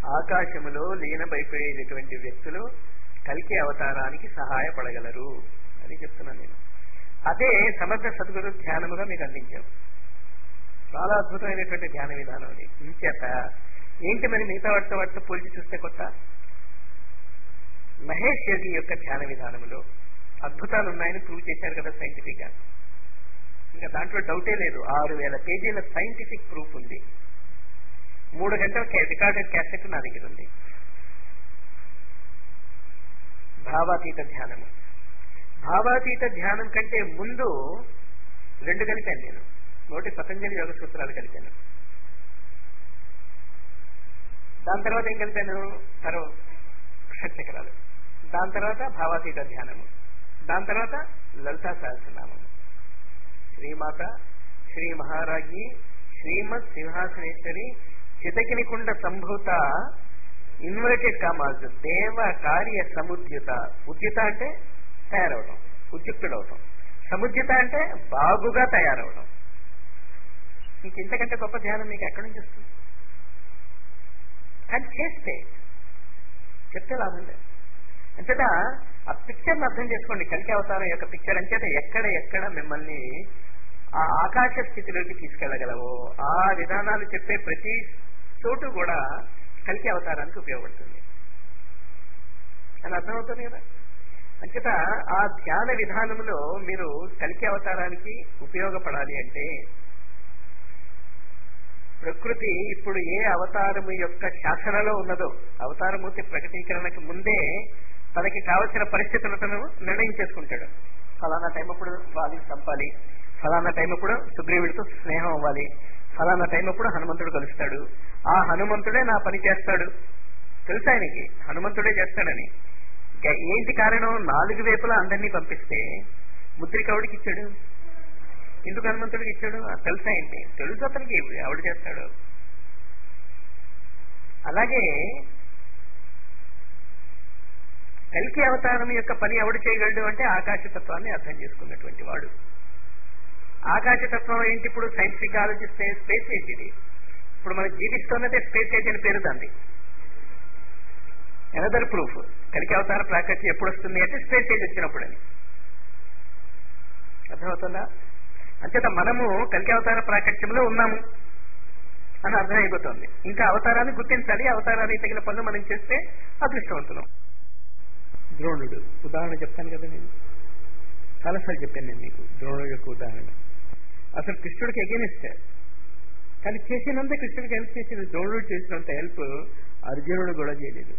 ఆకాశములో లీనమైపోయేటటువంటి వ్యక్తులు కల్కి అవతారానికి సహాయపడగలరు అది చెప్తున్నాను నేను అదే సమర్థ సద్గురు ధ్యానముగా మీకు అందించాం చాలా అద్భుతమైనటువంటి ధ్యాన విధానం అది ఇంచేత ఏంటి మరి మిగతా వాటితో వాటితో పోల్చి చూస్తే కొత్త మహేష్ యోగి యొక్క ధ్యాన విధానములో అద్భుతాలు ఉన్నాయని ప్రూవ్ చేశారు కదా సైంటిఫిక్ గా ఇంకా దాంట్లో డౌటే లేదు ఆరు వేల పేజీల సైంటిఫిక్ ప్రూఫ్ ఉంది మూడు గంటల రికార్డెడ్ క్యాసెట్ నా దగ్గర ఉంది భావాతీత ధ్యానము భావాతీత ధ్యానం కంటే ముందు రెండు కలిపాను నేను ఒకటి పతంజలి యోగ సూత్రాలు కలిపాను దాని తర్వాత ఏం కలిపాను తరవ షట్చక్రాలు దాని తర్వాత భావాతీత ధ్యానము దాని తర్వాత లలితా సహస్రనామము శ్రీమాత శ్రీ మహారాజ్ఞి శ్రీమద్ సింహాసనేశ్వరి చితకినికుండ సంభూత ఇన్వర్టెడ్ కామాల్స్ దేవ కార్య సముద్యుత ఉద్యుత అంటే తయారవడం ఉద్యుక్తుడవటం సముద్యుత అంటే బాగుగా తయారవడం ఇంక ఇంతకంటే గొప్ప ధ్యానం మీకు ఎక్కడి నుంచి వస్తుంది కానీ చేస్తే చెప్తే లాభం లేదు అంచేత ఆ పిక్చర్ని అర్థం చేసుకోండి కలికి అవతారం యొక్క పిక్చర్ అంచేత ఎక్కడ ఎక్కడ మిమ్మల్ని ఆ ఆకాశ స్థితిలోకి తీసుకెళ్లగలవో ఆ విధానాలు చెప్పే ప్రతి చోటు కూడా కలికి అవతారానికి ఉపయోగపడుతుంది అని అర్థమవుతుంది కదా అంచేత ఆ ధ్యాన విధానంలో మీరు కలికి అవతారానికి ఉపయోగపడాలి అంటే ప్రకృతి ఇప్పుడు ఏ అవతారము యొక్క శాసనలో ఉన్నదో అవతారమూర్తి ప్రకటీకరణకు ముందే తనకి కావలసిన పరిస్థితులను నిర్ణయం చేసుకుంటాడు ఫలానా టైం అప్పుడు వాలిని చంపాలి ఫలానా టైం అప్పుడు సుగ్రీవుడితో స్నేహం అవ్వాలి ఫలానా టైం అప్పుడు హనుమంతుడు కలుస్తాడు ఆ హనుమంతుడే నా పని చేస్తాడు తెలుసు ఆయనకి హనుమంతుడే చేస్తాడని ఇంకా ఏంటి కారణం నాలుగు వైపులా అందరినీ పంపిస్తే ముద్రికవుడికి ఇచ్చాడు ఎందుకు హనుమంతుడికి ఇచ్చాడు తెలుసా ఏంటి తెలుసు అతనికి ఎవడు చేస్తాడు అలాగే కల్కి అవతారం యొక్క పని ఎవడు చేయగలడు అంటే ఆకాశతత్వాన్ని అర్థం చేసుకున్నటువంటి వాడు ఆకాశతత్వం ఏంటి ఇప్పుడు సైంటిఫిక్ ఆలోచిస్తే స్పేస్ ఏజ్ ఇది ఇప్పుడు మనం జీవిస్తున్నదే స్పేస్ ఏజ్ అని పేరు దాన్ని ఎనదర్ ప్రూఫ్ కలికి అవతార ప్రాకృతి ఎప్పుడు వస్తుంది అంటే స్పేస్ ఏజ్ వచ్చినప్పుడు అని అర్థమవుతుందా అంచేత మనము కలికి అవతార ప్రాకట్యంలో ఉన్నాము అని అర్థమైపోతుంది ఇంకా అవతారాన్ని గుర్తించాలి అవతారానికి తగిన పనులు మనం చేస్తే అదృష్టవంతులం ద్రోణుడు ఉదాహరణ చెప్తాను కదా నేను చాలాసార్లు చెప్పాను నేను మీకు ద్రోణుడు యొక్క ఉదాహరణ అసలు కృష్ణుడికి ఎగెనిస్ట్ కానీ చేసినంత కృష్ణుడికి హెల్ప్ చేసింది ద్రోణుడు చేసినంత హెల్ప్ అర్జునుడు కూడా చేయలేదు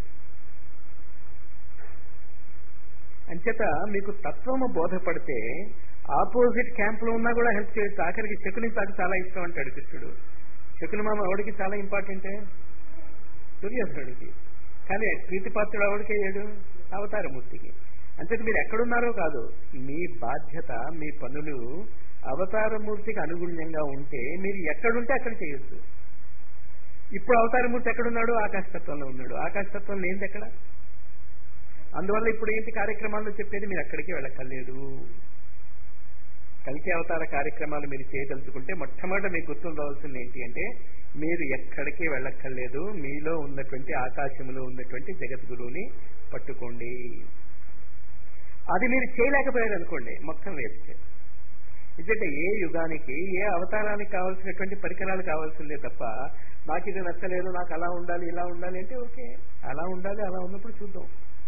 అంచేత మీకు తత్వము బోధపడితే ఆపోజిట్ క్యాంప్ లో ఉన్నా కూడా హెల్ప్ చేయొచ్చు ఆఖరికి శకుని నాకు చాలా ఇష్టం అంటాడు కృష్ణుడు శకుని మామ ఎవడికి చాలా ఇంపార్టెంటే దుర్యోధనుడికి కానీ ప్రీతిపాత్రుడు ఎవడికి అయ్యాడు అవతారమూర్తికి అంచేత మీరు ఎక్కడున్నారో కాదు మీ బాధ్యత మీ పనులు అవతారమూర్తికి అనుగుణ్యంగా ఉంటే మీరు ఎక్కడుంటే అక్కడ చేయొచ్చు ఇప్పుడు అవతారమూర్తి ఎక్కడున్నాడు ఆకాశతత్వంలో ఉన్నాడు ఆకాశతత్వం లేనిది ఎక్కడ అందువల్ల ఇప్పుడు ఏంటి కార్యక్రమాల్లో చెప్పేది మీరు అక్కడికి వెళ్ళక్కర్లేదు కలికి అవతార కార్యక్రమాలు మీరు చేయదలుచుకుంటే మొట్టమొదట మీకు గుర్తుండవలసింది ఏంటి అంటే మీరు ఎక్కడికి వెళ్ళక్కర్లేదు మీలో ఉన్నటువంటి ఆకాశంలో ఉన్నటువంటి జగద్గురువుని పట్టుకోండి అది మీరు చేయలేకపోయారు అనుకోండి మొత్తం వేస్తే ఎందుకంటే ఏ యుగానికి ఏ అవతారానికి కావాల్సినటువంటి పరికరాలు కావాల్సిందే తప్ప నాకు ఇది నచ్చలేదు నాకు అలా ఉండాలి ఇలా ఉండాలి అంటే ఓకే అలా ఉండాలి అలా ఉన్నప్పుడు చూద్దాం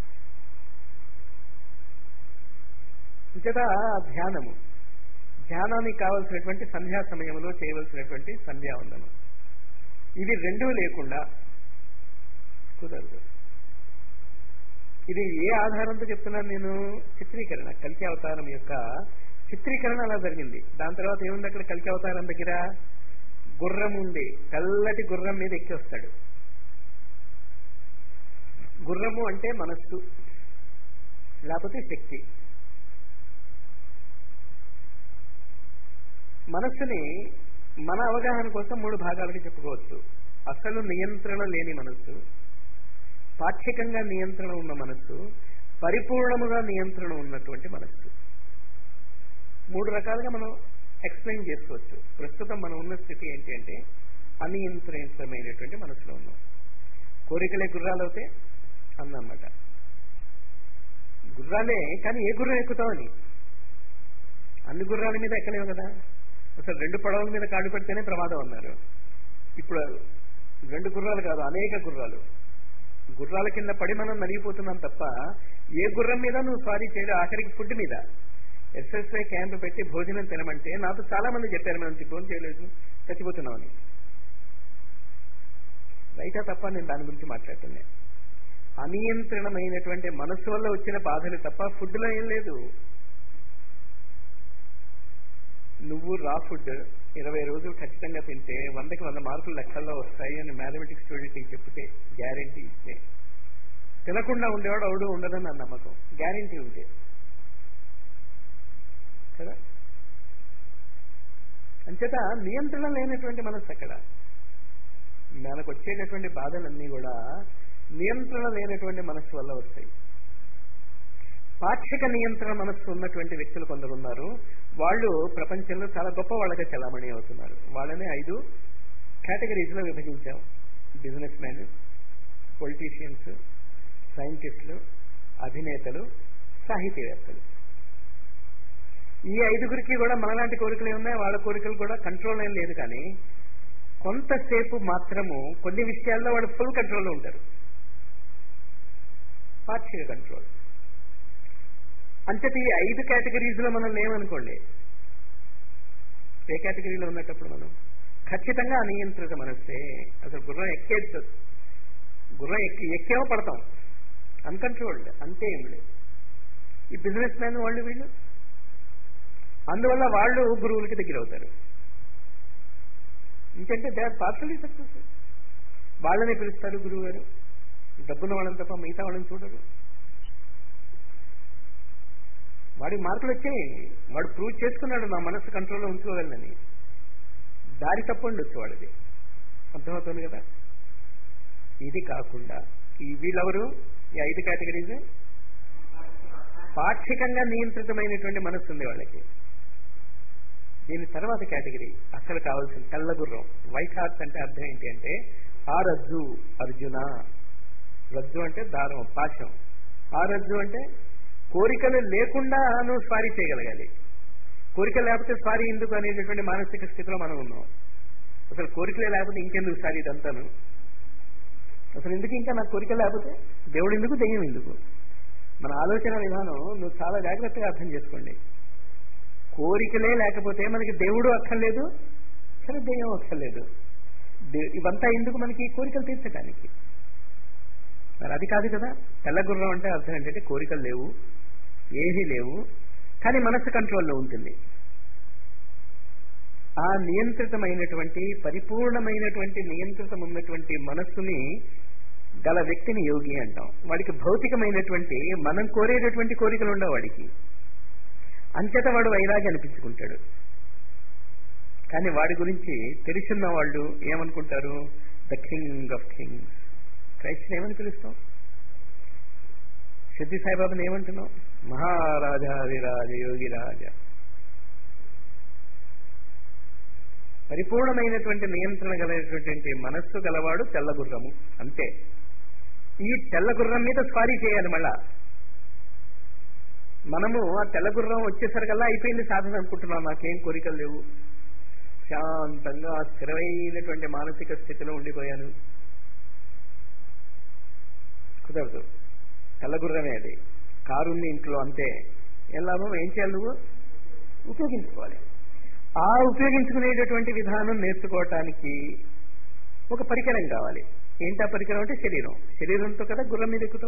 ఇంకదా ధ్యానము ధ్యానానికి కావలసినటువంటి సంధ్యా సమయంలో చేయవలసినటువంటి సంధ్యావందనం ఇవి రెండూ లేకుండా కుదరదు ఇది ఏ ఆధారంతో చెప్తున్నాను నేను చిత్రీకరణ కలికి అవతారం యొక్క చిత్రీకరణ అలా జరిగింది దాని తర్వాత ఏముంది అక్కడ కలికి అవతారం దగ్గర గుర్రం ఉంది తెల్లటి గుర్రం మీద ఎక్కి వస్తాడు గుర్రము అంటే మనస్సు లేకపోతే శక్తి మనస్సుని మన అవగాహన కోసం మూడు భాగాలుగా చెప్పుకోవచ్చు అసలు నియంత్రణ లేని మనస్సు పాక్షికంగా నియంత్రణ ఉన్న మనస్సు పరిపూర్ణముగా నియంత్రణ ఉన్నటువంటి మనస్సు మూడు రకాలుగా మనం ఎక్స్ప్లెయిన్ చేసుకోవచ్చు ప్రస్తుతం మనం ఉన్న స్థితి ఏంటి అంటే అనియంత్రితమైనటువంటి మనసులో ఉన్నాం కోరికలే గుర్రాలు అవుతే అన్నమాట గుర్రాలే కానీ ఏ గుర్రం ఎక్కుతామని అన్ని గుర్రాల మీద ఎక్కలేవు కదా అసలు రెండు పడవల మీద కాళ్ళు పెడితేనే ప్రమాదం అన్నారు ఇప్పుడు రెండు గుర్రాలు కాదు అనేక గుర్రాలు గుర్రాల కింద పడి మనం నలిగిపోతున్నాం తప్ప ఏ గుర్రం మీద నువ్వు స్వారీ చేయలేదు ఆఖరికి ఫుడ్ మీద ఎస్ఎస్ఐ క్యాంప్ పెట్టి భోజనం తినమంటే నాతో చాలా మంది చెప్పారు మనం భోజనం చేయలేదు చచ్చిపోతున్నామని రైటా తప్ప నేను దాని గురించి మాట్లాడుతున్నా అనియంత్రణమైనటువంటి మనస్సు వల్ల వచ్చిన బాధలు తప్ప ఫుడ్లో ఏం లేదు నువ్వు రా ఫుడ్ ఇరవై రోజులు ఖచ్చితంగా తింటే వందకి వంద మార్కులు లెక్కల్లో వస్తాయి అని మ్యాథమెటిక్స్ స్టూడెంట్కి చెప్తే గ్యారంటీ ఇస్తే తినకుండా ఉండేవాడు అవుడు ఉండదని నా నమ్మకం గ్యారంటీ ఉంటే కదా అంచేత నియంత్రణ లేనటువంటి మనస్సు అక్కడ మనకు వచ్చేటటువంటి బాధలన్నీ కూడా నియంత్రణ లేనటువంటి మనస్సు వల్ల వస్తాయి పాక్షిక నియంత్రణ మనస్సు ఉన్నటువంటి వ్యక్తులు కొందరు ఉన్నారు వాళ్ళు ప్రపంచంలో చాలా గొప్ప వాళ్ళగా చలామణి అవుతున్నారు వాళ్ళనే ఐదు కేటగిరీస్లో విభజించాం బిజినెస్ మ్యాన్ పొలిటీషియన్స్ సైంటిస్టులు అభినేతలు సాహితీవేత్తలు ఈ ఐదుగురికి కూడా మనలాంటి కోరికలు ఉన్నాయి వాళ్ళ కోరికలు కూడా కంట్రోల్ ఏం లేదు కానీ కొంతసేపు మాత్రము కొన్ని విషయాల్లో వాళ్ళు ఫుల్ కంట్రోల్లో ఉంటారు పాక్షిక కంట్రోల్ అంతటి ఈ ఐదు కేటగిరీస్లో మనం లేవనుకోండి ఏ కేటగిరీలో ఉన్నప్పుడు మనం ఖచ్చితంగా అనియంత్రిత మనస్సే అసలు గుర్రం ఎక్కేద్దు గుర్రం ఎక్కి ఎక్కేమో పడతాం అన్కంట్రోల్డ్ అంతే ఏం లేదు ఈ బిజినెస్ మ్యాన్ వాళ్ళు వీళ్ళు అందువల్ల వాళ్ళు గురువులకి దగ్గర అవుతారు ఇంకంటే దే ఆర్ పార్షలీ సక్సెస్ వాళ్ళని పిలుస్తారు గురువు గారు డబ్బున్న వాళ్ళని తప్ప మిగతా వాళ్ళని చూడరు వాడికి మార్కులు వచ్చాయి వాడు ప్రూవ్ చేసుకున్నాడు నా మనసు కంట్రోల్లో ఉంచుకోగలనని దారి తప్పు ఉండొచ్చు వాడిది అర్థమవుతుంది కదా ఇది కాకుండా ఈ వీళ్ళెవరు ఈ ఐదు కేటగిరీస్ పాక్షికంగా నియంత్రితమైనటువంటి మనస్సు ఉంది వాళ్ళకి దీని తర్వాత కేటగిరీ అసలు కావాల్సిన తెల్ల గుర్రం వైట్ హార్ట్ అంటే అర్థం ఏంటి అంటే ఆ రజ్జు అర్జున రజ్జు అంటే దారం పాశం ఆ రజ్జు అంటే కోరికలు లేకుండా నువ్వు స్వారీ చేయగలగాలి కోరిక లేకపోతే స్వారీ ఎందుకు అనేటటువంటి మానసిక స్థితిలో మనం ఉన్నాం అసలు కోరికలే లేకపోతే ఇంకెందుకు సారీ ఇదంతాను అసలు ఎందుకు ఇంకా నాకు కోరిక లేకపోతే దేవుడు ఎందుకు దెయ్యం ఎందుకు మన ఆలోచన విధానం నువ్వు చాలా జాగ్రత్తగా అర్థం చేసుకోండి కోరికలే లేకపోతే మనకి దేవుడు అక్కర్లేదు సరే దెయ్యం అక్కర్లేదు ఇవంతా ఎందుకు మనకి కోరికలు తీర్చడానికి మరి అది కాదు కదా తెల్ల గుర్రం అంటే అర్థం ఏంటంటే కోరికలు లేవు ఏమీ లేవు కానీ మనసు కంట్రోల్లో ఉంటుంది ఆ నియంత్రితమైనటువంటి పరిపూర్ణమైనటువంటి నియంత్రితం ఉన్నటువంటి మనస్సుని గల వ్యక్తిని యోగి అంటాం వాడికి భౌతికమైనటువంటి మనం కోరేటటువంటి కోరికలు ఉండవు వాడికి అంచేత వాడు వైరాగి అనిపించుకుంటాడు కానీ వాడి గురించి తెలిసిన వాళ్ళు ఏమనుకుంటారు ద కింగ్ ఆఫ్ కింగ్స్ క్రైస్తని ఏమని పిలుస్తాం సిద్ధి సాయిబాబాని ఏమంటున్నాం మహారాజాదిరాజ యోగి రాజ పరిపూర్ణమైనటువంటి నియంత్రణ కలిగినటువంటి మనస్సు గలవాడు తెల్లగుర్రము అంతే ఈ తెల్లగుర్రం మీద స్వారీ చేయాలి మళ్ళా మనము ఆ తెల్లగుర్రం వచ్చేసరికల్లా అయిపోయింది సాధన అనుకుంటున్నాం నాకేం కోరికలు లేవు శాంతంగా స్థిరమైనటువంటి మానసిక స్థితిలో ఉండిపోయాను కుదరదు తెల్లగుర్రమే అది కారు ఉంది ఇంట్లో అంతే ఏం లాభం ఏం చేయాలి నువ్వు ఉపయోగించుకోవాలి ఆ ఉపయోగించుకునేటటువంటి విధానం నేర్చుకోవటానికి ఒక పరికరం కావాలి ఏంటా పరికరం అంటే శరీరం శరీరంతో కదా గుర్రం మీద ఎక్కుతాం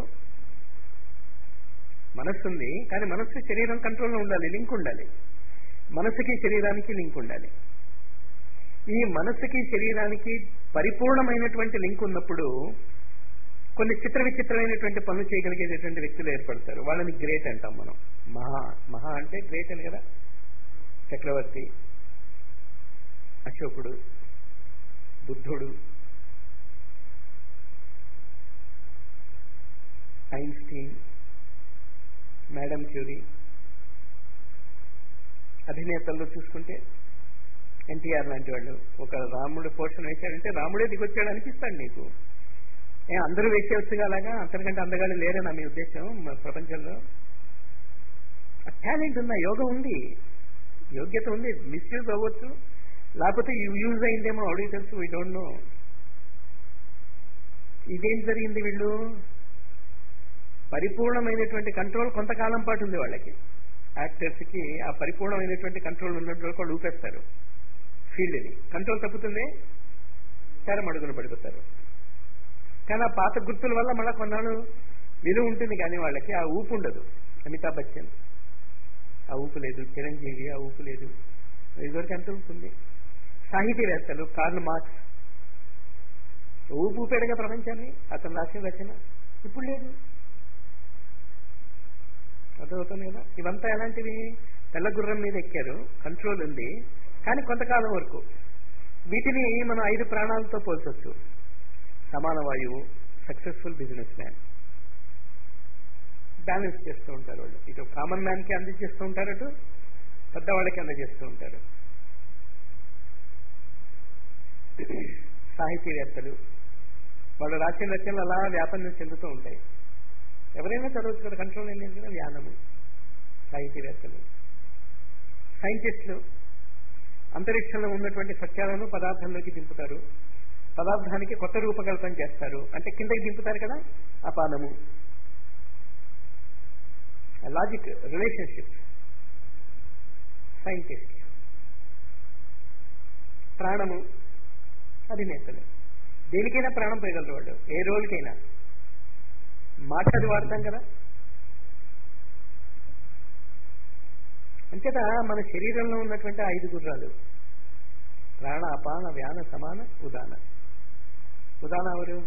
మనస్సు ఉంది కానీ మనస్సు శరీరం కంట్రోల్లో ఉండాలి లింక్ ఉండాలి మనసుకి శరీరానికి లింక్ ఉండాలి ఈ మనసుకి శరీరానికి పరిపూర్ణమైనటువంటి లింక్ ఉన్నప్పుడు కొన్ని చిత్ర విచిత్రమైనటువంటి పనులు చేయగలిగేటటువంటి వ్యక్తులు ఏర్పడతారు వాళ్ళని గ్రేట్ అంటాం మనం మహా మహా అంటే గ్రేట్ అని కదా చక్రవర్తి అశోకుడు బుద్ధుడు ఐన్స్టీన్ మేడం క్యూరీ అధినేతల్లో చూసుకుంటే ఎన్టీఆర్ లాంటి వాళ్ళు ఒక రాముడు పోషణ వేశాడంటే రాముడే దిగొచ్చాడు అనిపిస్తాడు నీకు ఏ అందరూ వేసేయచ్చుగా అలాగా అంతకంటే అందగాళ్ళు లేరని మీ ఉద్దేశం ప్రపంచంలో టాలెంట్ ఉన్న యోగం ఉంది యోగ్యత ఉంది మిస్యూజ్ అవ్వచ్చు లేకపోతే యూజ్ అయిందేమో ఆడియో తెలుసు వీ డోంట్ నో ఇదేం జరిగింది వీళ్ళు పరిపూర్ణమైనటువంటి కంట్రోల్ కొంతకాలం పాటు ఉంది వాళ్ళకి యాక్టర్స్కి ఆ పరిపూర్ణమైనటువంటి కంట్రోల్ ఉన్నటువంటి వాళ్ళు ఊపేస్తారు ఫీల్డ్ని కంట్రోల్ తప్పుతుంది తెర మడుగున పడిపోతారు కానీ ఆ పాత గుర్తుల వల్ల మళ్ళీ కొన్నాళ్ళు విలువ ఉంటుంది కానీ వాళ్ళకి ఆ ఊపు ఉండదు అమితాబ్ బచ్చన్ ఆ ఊపు లేదు చిరంజీవి ఆ ఊపు లేదు ఇదివరకు ఎంత ఊపు ఉంది సాహితీవేత్తలు కార్ల్ మార్క్స్ ఊపు ఊపాడుగా ప్రపంచాన్ని అతను రాసిన రచన ఇప్పుడు లేదు అర్థమవుతుంది కదా ఇవంతా ఎలాంటివి తెల్ల గుర్రం మీద ఎక్కారు కంట్రోల్ ఉంది కానీ కొంతకాలం వరకు వీటిని మనం ఐదు ప్రాణాలతో పోల్చొచ్చు సమాన వాయువు సక్సెస్ఫుల్ బిజినెస్ మ్యాన్ బ్యాలెన్స్ చేస్తూ ఉంటారు వాళ్ళు ఇటు కామన్ మ్యాన్కి అందజేస్తూ ఉంటారు అటు పెద్దవాళ్ళకి అందజేస్తూ ఉంటారు సాహితీవేత్తలు వాళ్ళు రాసిన రచనలు అలా వ్యాపన్యం చెందుతూ ఉంటాయి ఎవరైనా చదవచ్చు కదా కంట్రోల్ ఏం లేదు కదా వ్యానము సాహితీవేత్తలు సైంటిస్టులు అంతరిక్షంలో ఉన్నటువంటి సత్యాలను పదార్థంలోకి దింపుతారు పదార్థానికి కొత్త రూపకల్పన చేస్తారు అంటే కిందకి దింపుతారు కదా అపానము లాజిక్ రిలేషన్షిప్ సైంటిస్ట్ ప్రాణము అధినేతలు దేనికైనా ప్రాణం పోయగలరు వాళ్ళు ఏ రోల్కైనా మాట అది వాడతాం కదా అంచేత మన శరీరంలో ఉన్నటువంటి ఐదు గుర్రాలు ప్రాణ అపాన వ్యాన సమాన ఉదాన ఉదాన ఎవరు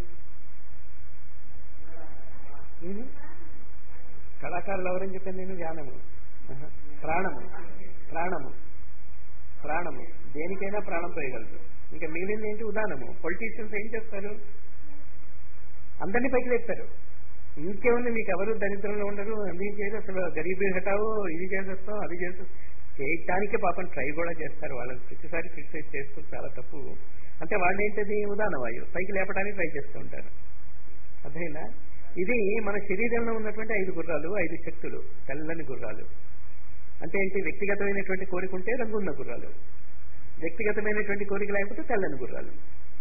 ఉహు. కళాకారులు ఎవరని చెప్పాను నేను వ్యానము ఆహా. ప్రాణము ప్రాణము ప్రాణము దేనికైనా ప్రాణం పోయగలరు ఇంకా మిగిలింది ఏంటి ఉదానము పొలిటీషియన్స్ ఏం చేస్తారు అందరినీ పైకి లేపుతారు ఇంకేముంది మీకు ఎవరు దరిద్రంలో ఉండరు అందుకే చేయరు అసలు గరీబీ హటావు ఇది చేసేస్తాం అది చేస్తాం చేయటానికి పాపం ట్రై కూడా చేస్తారు వాళ్ళని ప్రతిసారి క్రిటిసైజ్ చేస్తూ చాలా తప్పు అంటే వాళ్ళు ఏంటది ఉదాహరణ వాయువు పైకి లేపడానికి ట్రై చేస్తూ ఉంటారు అర్థమైందా ఇది మన శరీరంలో ఉన్నటువంటి ఐదు గుర్రాలు ఐదు శక్తులు తెల్లని గుర్రాలు అంటే ఏంటి వ్యక్తిగతమైనటువంటి కోరిక ఉంటే రంగున్న గుర్రాలు వ్యక్తిగతమైనటువంటి కోరిక లేకపోతే తెల్లని గుర్రాలు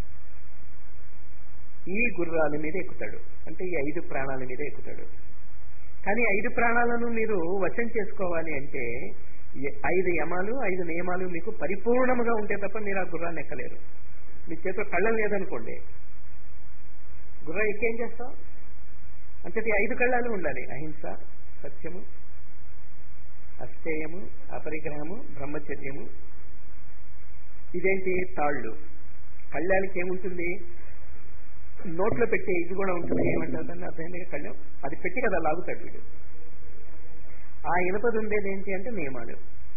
ఈ గుర్రాల మీద ఎక్కుతాడు అంటే ఈ ఐదు ప్రాణాల మీద ఎక్కుతాడు కానీ ఐదు ప్రాణాలను మీరు వశం చేసుకోవాలి అంటే ఈ ఐదు యమాలు ఐదు నియమాలు మీకు పరిపూర్ణముగా ఉంటే తప్ప మీరు ఆ గుర్రాన్ని ఎక్కలేరు మీ చేతిలో కళ్ళం లేదనుకోండి గుర్రం ఎక్కేం చేస్తాం అంటే ఈ ఐదు కళ్ళాలు ఉండాలి అహింస సత్యము అస్థేయము అపరిగ్రహము బ్రహ్మచర్యము ఇదేంటి తాళ్ళు కళ్యాణికి ఏముంటుంది నోట్లో పెట్టే ఇది కూడా ఉంటుంది ఏమంటారు దాన్ని అర్థమైంది కళ్యాణం అది పెట్టి కదా లాగుతాడు వీడు ఆ ఇనపది ఉండేది ఏంటి అంటే నియమాలు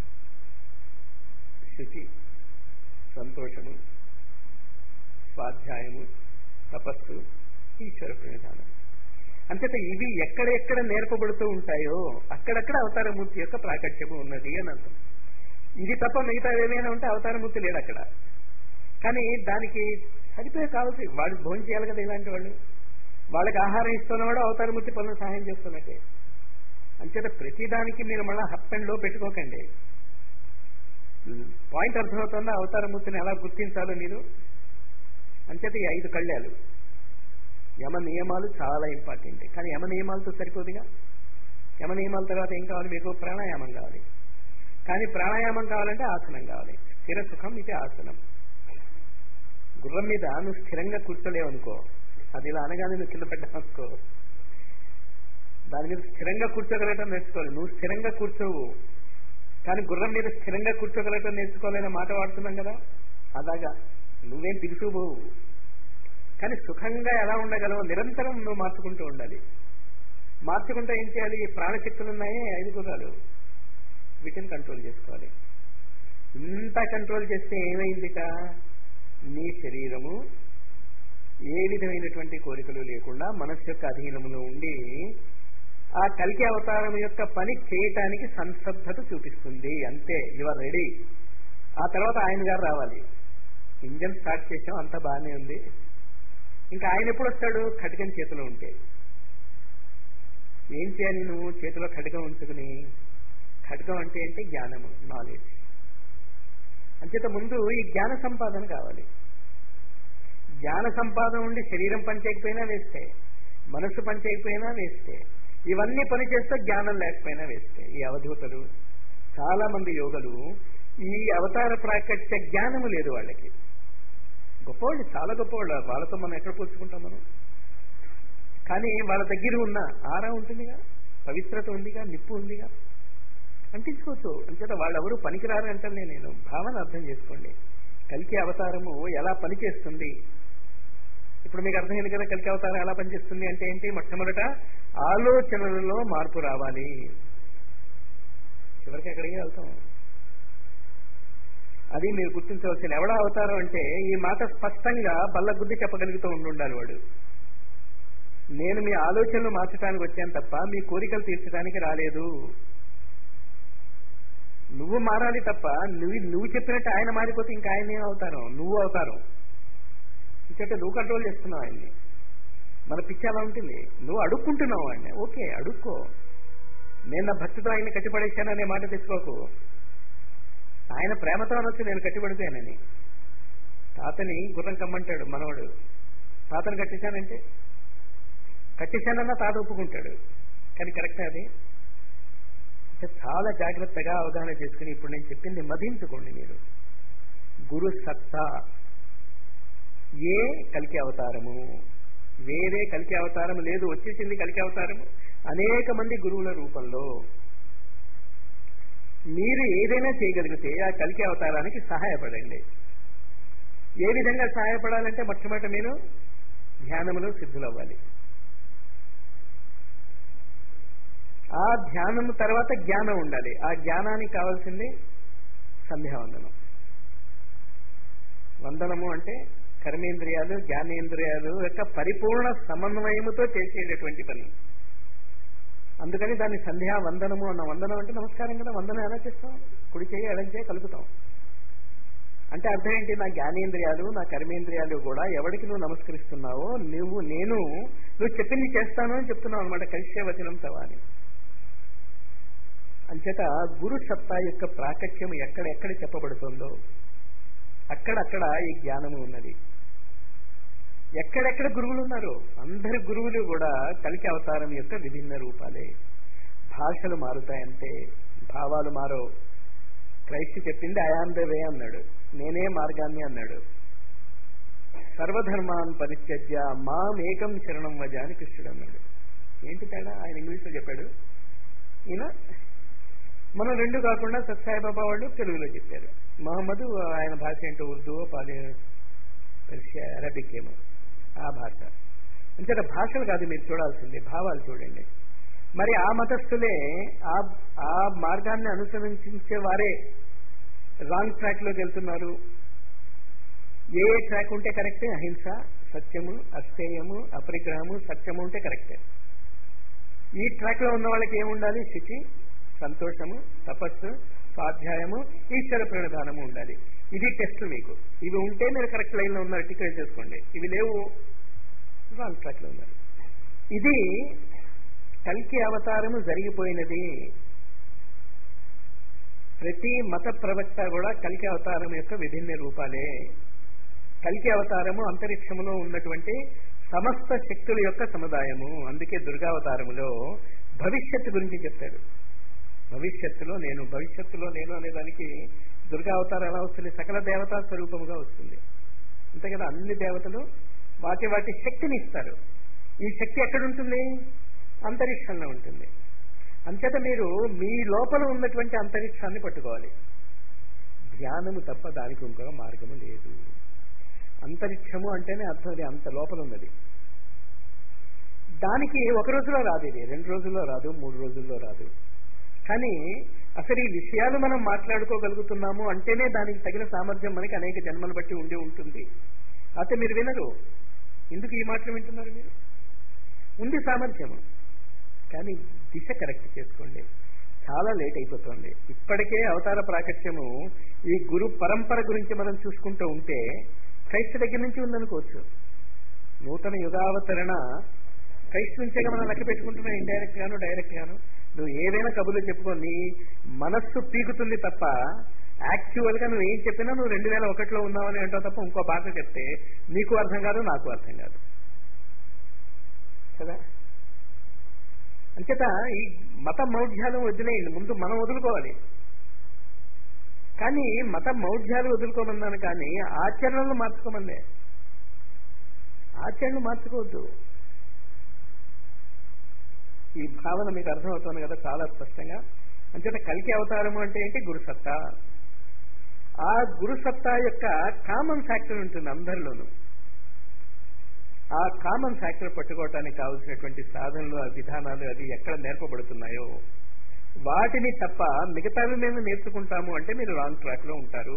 శుచి సంతోషము స్వాధ్యాయము తపస్సు ఈశ్వర ప్రణిధానం అంతేత ఇవి ఎక్కడెక్కడ నేర్పబడుతూ ఉంటాయో అక్కడక్కడ అవతారమూర్తి యొక్క ప్రాకట్యము ఉన్నది అని అర్థం ఇది తప్ప మిగతా ఏమైనా ఉంటే అవతారమూర్తి లేడు అక్కడ కానీ దానికి సరిపోయే కావాల్సి వాళ్ళు భోజనం చేయాలి కదా ఇలాంటి వాళ్ళు వాళ్ళకి ఆహారం ఇస్తున్నవాడు అవతారమూర్తి పనులు సహాయం చేస్తున్నట్టే అంచేత ప్రతిదానికి మీరు మళ్ళీ హప్ అండ్ లో పెట్టుకోకండి పాయింట్ అర్థమవుతుందా అవతారమూర్తిని ఎలా గుర్తించాలో మీరు అంచేత ఈ ఐదు కళ్యాలు యమ నియమాలు చాలా ఇంపార్టెంట్ కానీ యమ నియమాలతో సరిపోదుగా యమ నియమాల తర్వాత ఏం కావాలి మీకు ప్రాణాయామం కావాలి కానీ ప్రాణాయామం కావాలంటే ఆసనం కావాలి స్థిర సుఖం ఇది ఆసనం గుర్రం మీద నువ్వు స్థిరంగా కూర్చోలేవనుకో అది ఇలా అనగానే నువ్వు కింద పెట్టావనుకో దాని మీద స్థిరంగా కూర్చోగలగటం నేర్చుకోవాలి నువ్వు స్థిరంగా కూర్చోవు కానీ గుర్రం మీద స్థిరంగా కూర్చోగలగటం నేర్చుకోవాలనే మాట వాడుతున్నాం కదా అలాగా నువ్వేం పిలుచుకుపోవు కానీ సుఖంగా ఎలా ఉండగలవు నిరంతరం నువ్వు మార్చుకుంటూ ఉండాలి మార్చుకుంటూ ఏం చేయాలి ప్రాణశక్తులు ఉన్నాయి ఐదు గుర్రాలు వీటిని కంట్రోల్ చేసుకోవాలి ఇంత కంట్రోల్ చేస్తే ఏమైందిట నీ శరీరము ఏ విధమైనటువంటి కోరికలు లేకుండా మనస్సు యొక్క అధీనములో ఉండి ఆ కలికి అవతారం యొక్క పని చేయటానికి సంసబ్దత చూపిస్తుంది అంతే యువర్ రెడీ ఆ తర్వాత ఆయన గారు రావాలి ఇంజన్ స్టార్ట్ చేసాం అంతా బాగానే ఉంది ఇంకా ఆయన ఎప్పుడు వస్తాడు ఖడ్గం చేతిలో ఉంటే ఏం చేయాలి నువ్వు చేతిలో ఖడ్గం ఉంచుకుని ఖడ్గం అంటే ఏంటి జ్ఞానము నాలెడ్జ్ అంచేత ముందు ఈ జ్ఞాన సంపాదన కావాలి జ్ఞాన సంపాదన ఉండి శరీరం పనిచేయకపోయినా వేస్తే మనస్సు పనిచేయకపోయినా వేస్తే ఇవన్నీ పనిచేస్తే జ్ఞానం లేకపోయినా వేస్తే ఈ అవధూతలు చాలా మంది యోగులు ఈ అవతార ప్రాకట్య జ్ఞానము లేదు వాళ్ళకి గొప్పవాళ్ళు చాలా గొప్పవాళ్ళు వాళ్ళతో మనం ఎక్కడ పోల్చుకుంటాం మనం కానీ వాళ్ళ దగ్గర ఉన్న ఆరా ఉంటుందిగా పవిత్రత ఉందిగా నిప్పు ఉందిగా అంటించుకోవచ్చు అంచేత వాళ్ళెవరూ పనికిరారు అంటలే నేను భావన అర్థం చేసుకోండి కలికి అవతారము ఎలా పనిచేస్తుంది ఇప్పుడు మీకు అర్థమైంది కదా కలికి అవతారం ఎలా పనిచేస్తుంది అంటే ఏంటి మొట్టమొదట ఆలోచనలలో మార్పు రావాలి చివరికి ఎక్కడికి వెళ్తాం అది మీరు గుర్తించవలసిన ఎవడ అవతారం అంటే ఈ మాట స్పష్టంగా బల్లగుద్ది చెప్పగలుగుతూ ఉండాలి వాడు నేను మీ ఆలోచనలు మార్చడానికి వచ్చాను తప్ప మీ కోరికలు తీర్చడానికి రాలేదు నువ్వు మారాలి తప్ప నువ్వు నువ్వు చెప్పినట్టు ఆయన మారిపోతే ఇంకా ఆయన ఏం అవుతారు నువ్వు అవుతారు ఇంకంటే నువ్వు కంట్రోల్ చేస్తున్నావు ఆయన్ని మన పిచ్చి అలా ఉంటుంది నువ్వు అడుక్కుంటున్నావు ఆయన్ని ఓకే అడుక్కో నేను నా భక్తితో ఆయన్ని కట్టిపడేశాననే మాట తెచ్చుకోకు ఆయన ప్రేమతో అనొచ్చు నేను కట్టిపడిపోయానని తాతని గుర్రం కమ్మంటాడు మనవడు తాతని కట్టేశానంటే కట్టేశానన్నా తాత ఒప్పుకుంటాడు కానీ కరెక్టే అది చాలా జాగ్రత్తగా అవగాహన చేసుకుని ఇప్పుడు నేను చెప్పింది మదించుకోండి మీరు గురు సత్తా ఏ కలికి అవతారము వేరే కలికి అవతారం లేదు వచ్చేసింది కలికి అవతారము అనేక మంది గురువుల రూపంలో మీరు ఏదైనా చేయగలిగితే ఆ కలికి అవతారానికి సహాయపడండి ఏ విధంగా సహాయపడాలంటే మొట్టమొదటి మీరు ధ్యానములో సిద్ధులవ్వాలి ఆ ధ్యానం తర్వాత జ్ఞానం ఉండాలి ఆ జ్ఞానానికి కావాల్సింది సంధ్యావందనం వందనము అంటే కర్మేంద్రియాలు జ్ఞానేంద్రియాలు యొక్క పరిపూర్ణ సమన్వయముతో చేసేటటువంటి పని అందుకని దాన్ని సంధ్యా వందనము అన్న వందనం అంటే నమస్కారం కదా వందనం ఎలా చేస్తాం కుడి చేయి ఎడం చేయి కలుపుతాం అంటే అర్థం ఏంటి నా జ్ఞానేంద్రియాలు నా కర్మేంద్రియాలు కూడా ఎవరికి నువ్వు నమస్కరిస్తున్నావో నువ్వు నేను నువ్వు చెప్పింది చేస్తాను అని చెప్తున్నావు అనమాట కలిసే వచనం తవా అని అంచేత గురు సత్తా యొక్క ప్రాకట్యం ఎక్కడ ఎక్కడ చెప్పబడుతుందో అక్కడక్కడ ఈ జ్ఞానము ఉన్నది ఎక్కడెక్కడ గురువులు ఉన్నారు అందరి గురువులు కూడా కలికి అవతారం యొక్క విభిన్న రూపాలే భాషలు మారుతాయంటే భావాలు మారో క్రైస్తు చెప్పింది అయామ్ ద వే అన్నాడు నేనే మార్గాన్ని అన్నాడు సర్వధర్మాన్ పరిత్యజ్య మామేకం శరణం వజ అని కృష్ణుడు అన్నాడు ఏంటి తేడా ఆయన ఇంగ్లీష్లో చెప్పాడు ఈయన మనం రెండు కాకుండా సత్సాయిబాబా వాళ్ళు తెలుగులో చెప్పారు మహమ్మద్ ఆయన భాష ఏంటో ఉర్దూ పాలి పర్షియా అరబిక్ ఏమో ఆ భాష అంతేత భాషలు కాదు మీరు చూడాల్సింది భావాలు చూడండి మరి ఆ మతస్థులే ఆ ఆ మార్గాన్ని అనుసరించే వారే రాంగ్ ట్రాక్ లోకి వెళ్తున్నారు ఏ ఏ ట్రాక్ ఉంటే కరెక్టే అహింస సత్యము అస్థేయము అపరిగ్రహము సత్యము ఉంటే కరెక్టే ఈ ట్రాక్ లో ఉన్న వాళ్ళకి ఏముండాలి శుచి సంతోషము తపస్సు స్వాధ్యాయము ఈశ్వర ప్రణిధానము ఉండాలి ఇది టెస్ట్ మీకు ఇవి ఉంటే మీరు కరెక్ట్ లైన్ లో ఉన్నారు టికెట్ చేసుకోండి ఇవి లేవు రాంగ్ ట్రాక్ లో ఉన్నారు ఇది కల్కి అవతారము జరిగిపోయినది ప్రతి మత ప్రవక్త కూడా కల్కి అవతారం యొక్క విభిన్న రూపాలే కల్కి అవతారము అంతరిక్షములో ఉన్నటువంటి సమస్త శక్తుల యొక్క సముదాయము అందుకే దుర్గావతారములో భవిష్యత్తు గురించి చెప్తాడు భవిష్యత్తులో నేను భవిష్యత్తులో నేను అనే దానికి దుర్గా అవతారం ఎలా వస్తుంది సకల దేవతా స్వరూపముగా వస్తుంది అంతే కదా అన్ని దేవతలు వాటి వాటి శక్తిని ఇస్తారు ఈ శక్తి ఎక్కడుంటుంది అంతరిక్షంలో ఉంటుంది అంచేత మీరు మీ లోపల ఉన్నటువంటి అంతరిక్షాన్ని పట్టుకోవాలి ధ్యానము తప్ప దానికి ఇంకొక మార్గము లేదు అంతరిక్షము అంటేనే అర్థం అది అంత లోపల ఉన్నది దానికి ఒక రోజులో రాదు ఇది రెండు రోజుల్లో రాదు మూడు రోజుల్లో రాదు కానీ అసలు ఈ విషయాలు మనం మాట్లాడుకోగలుగుతున్నాము అంటేనే దానికి తగిన సామర్థ్యం మనకి అనేక జన్మలు బట్టి ఉండి ఉంటుంది అయితే మీరు వినరు ఎందుకు ఈ మాటలు వింటున్నారు మీరు ఉంది సామర్థ్యము కానీ దిశ కరెక్ట్ చేసుకోండి చాలా లేట్ అయిపోతుంది ఇప్పటికే అవతార ప్రాకట్యము ఈ గురు పరంపర గురించి మనం చూసుకుంటూ ఉంటే క్రైస్త దగ్గర నుంచి ఉందనుకోవచ్చు నూతన యుగావతరణ క్రైస్త నుంచే మనం లెక్క పెట్టుకుంటున్నాం ఇండైరెక్ట్ గాను డైరెక్ట్ గాను నువ్వు ఏదైనా కబుర్లు చెప్పుకో నీ మనస్సు పీకుతుంది తప్ప యాక్చువల్ గా నువ్వు ఏం చెప్పినా నువ్వు రెండు వేల ఒకటిలో ఉన్నావని అంటావు తప్ప ఇంకో భాష చెప్తే నీకు అర్థం కాదు నాకు అర్థం కాదు కదా అంచేత ఈ మత మౌఢ్యాలు వదిలేయండి ముందు మనం వదులుకోవాలి కానీ మత మౌఢ్యాలు వదులుకోమన్నాను కానీ ఆచరణలు మార్చుకోమందే ఆచరణలు మార్చుకోవద్దు ఈ భావన మీకు అర్థమవుతుంది కదా చాలా స్పష్టంగా అంచేత కలికి అవతారము అంటే ఏంటి గురుసత్తా ఆ గురుసత్తా యొక్క కామన్ ఫ్యాక్టర్ ఉంటుంది అందరిలోనూ ఆ కామన్ ఫ్యాక్టర్ పట్టుకోవటానికి కావలసినటువంటి సాధనలు ఆ విధానాలు అది ఎక్కడ నేర్పబడుతున్నాయో వాటిని తప్ప మిగతావి మేము నేర్చుకుంటాము అంటే మీరు రాంగ్ ట్రాక్ లో ఉంటారు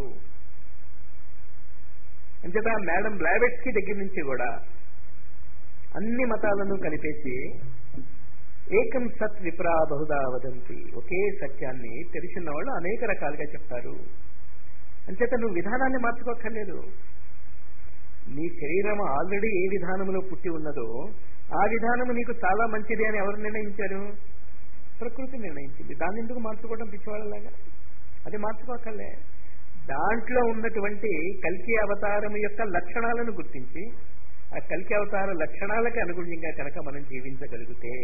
అంచేత మేడం బ్లావెట్స్ కి దగ్గర నుంచి కూడా అన్ని మతాలను కలిపేసి ఏకం సత్ విప్రా బహుదా వదంతి ఒకే సత్యాన్ని తెలిసిన వాళ్ళు అనేక రకాలుగా చెప్తారు అంచేత నువ్వు విధానాన్ని మార్చుకోక్కర్లేదు నీ శరీరం ఆల్రెడీ ఏ విధానంలో పుట్టి ఉన్నదో ఆ విధానము నీకు చాలా మంచిది అని ఎవరు నిర్ణయించారు ప్రకృతి నిర్ణయించింది దాన్ని ఎందుకు మార్చుకోవడం పిచ్చివాళ్ళలాగా అది మార్చుకోకర్లే దాంట్లో ఉన్నటువంటి కల్కి అవతారం యొక్క లక్షణాలను గుర్తించి ఆ కల్కి అవతార లక్షణాలకి అనుగుణ్యంగా కనుక మనం జీవించగలిగితే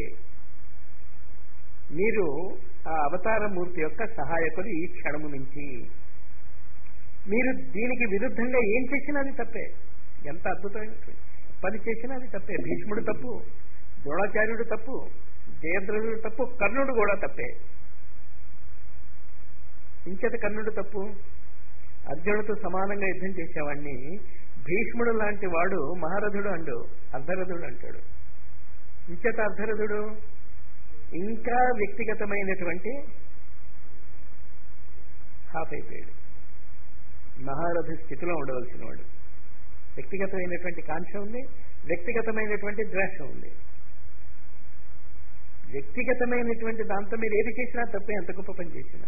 మీరు ఆ అవతార మూర్తి యొక్క సహాయకులు ఈ క్షణము నుంచి మీరు దీనికి విరుద్ధంగా ఏం చేసినా అది తప్పే ఎంత అద్భుతమైన పని చేసినా అది తప్పే భీష్ముడు తప్పు ద్రోణాచార్యుడు తప్పు జయద్రథుడు తప్పు కర్ణుడు కూడా తప్పే ఇంచేత కర్ణుడు తప్పు అర్జునుడితో సమానంగా యుద్ధం చేసేవాడిని భీష్ముడు లాంటి వాడు మహారథుడు అండు అర్ధరథుడు అంటాడు ఇంచేత అర్ధరథుడు ఇంకా వ్యక్తిగతమైనటువంటి హాఫ్ అయిపోయాడు మహారథ స్థితిలో ఉండవలసిన వాడు వ్యక్తిగతమైనటువంటి కాంక్ష ఉంది వ్యక్తిగతమైనటువంటి ద్వేషం ఉంది వ్యక్తిగతమైనటువంటి దాంతో మీరు ఏది చేసినా తప్పే ఎంత గొప్ప పని చేసినా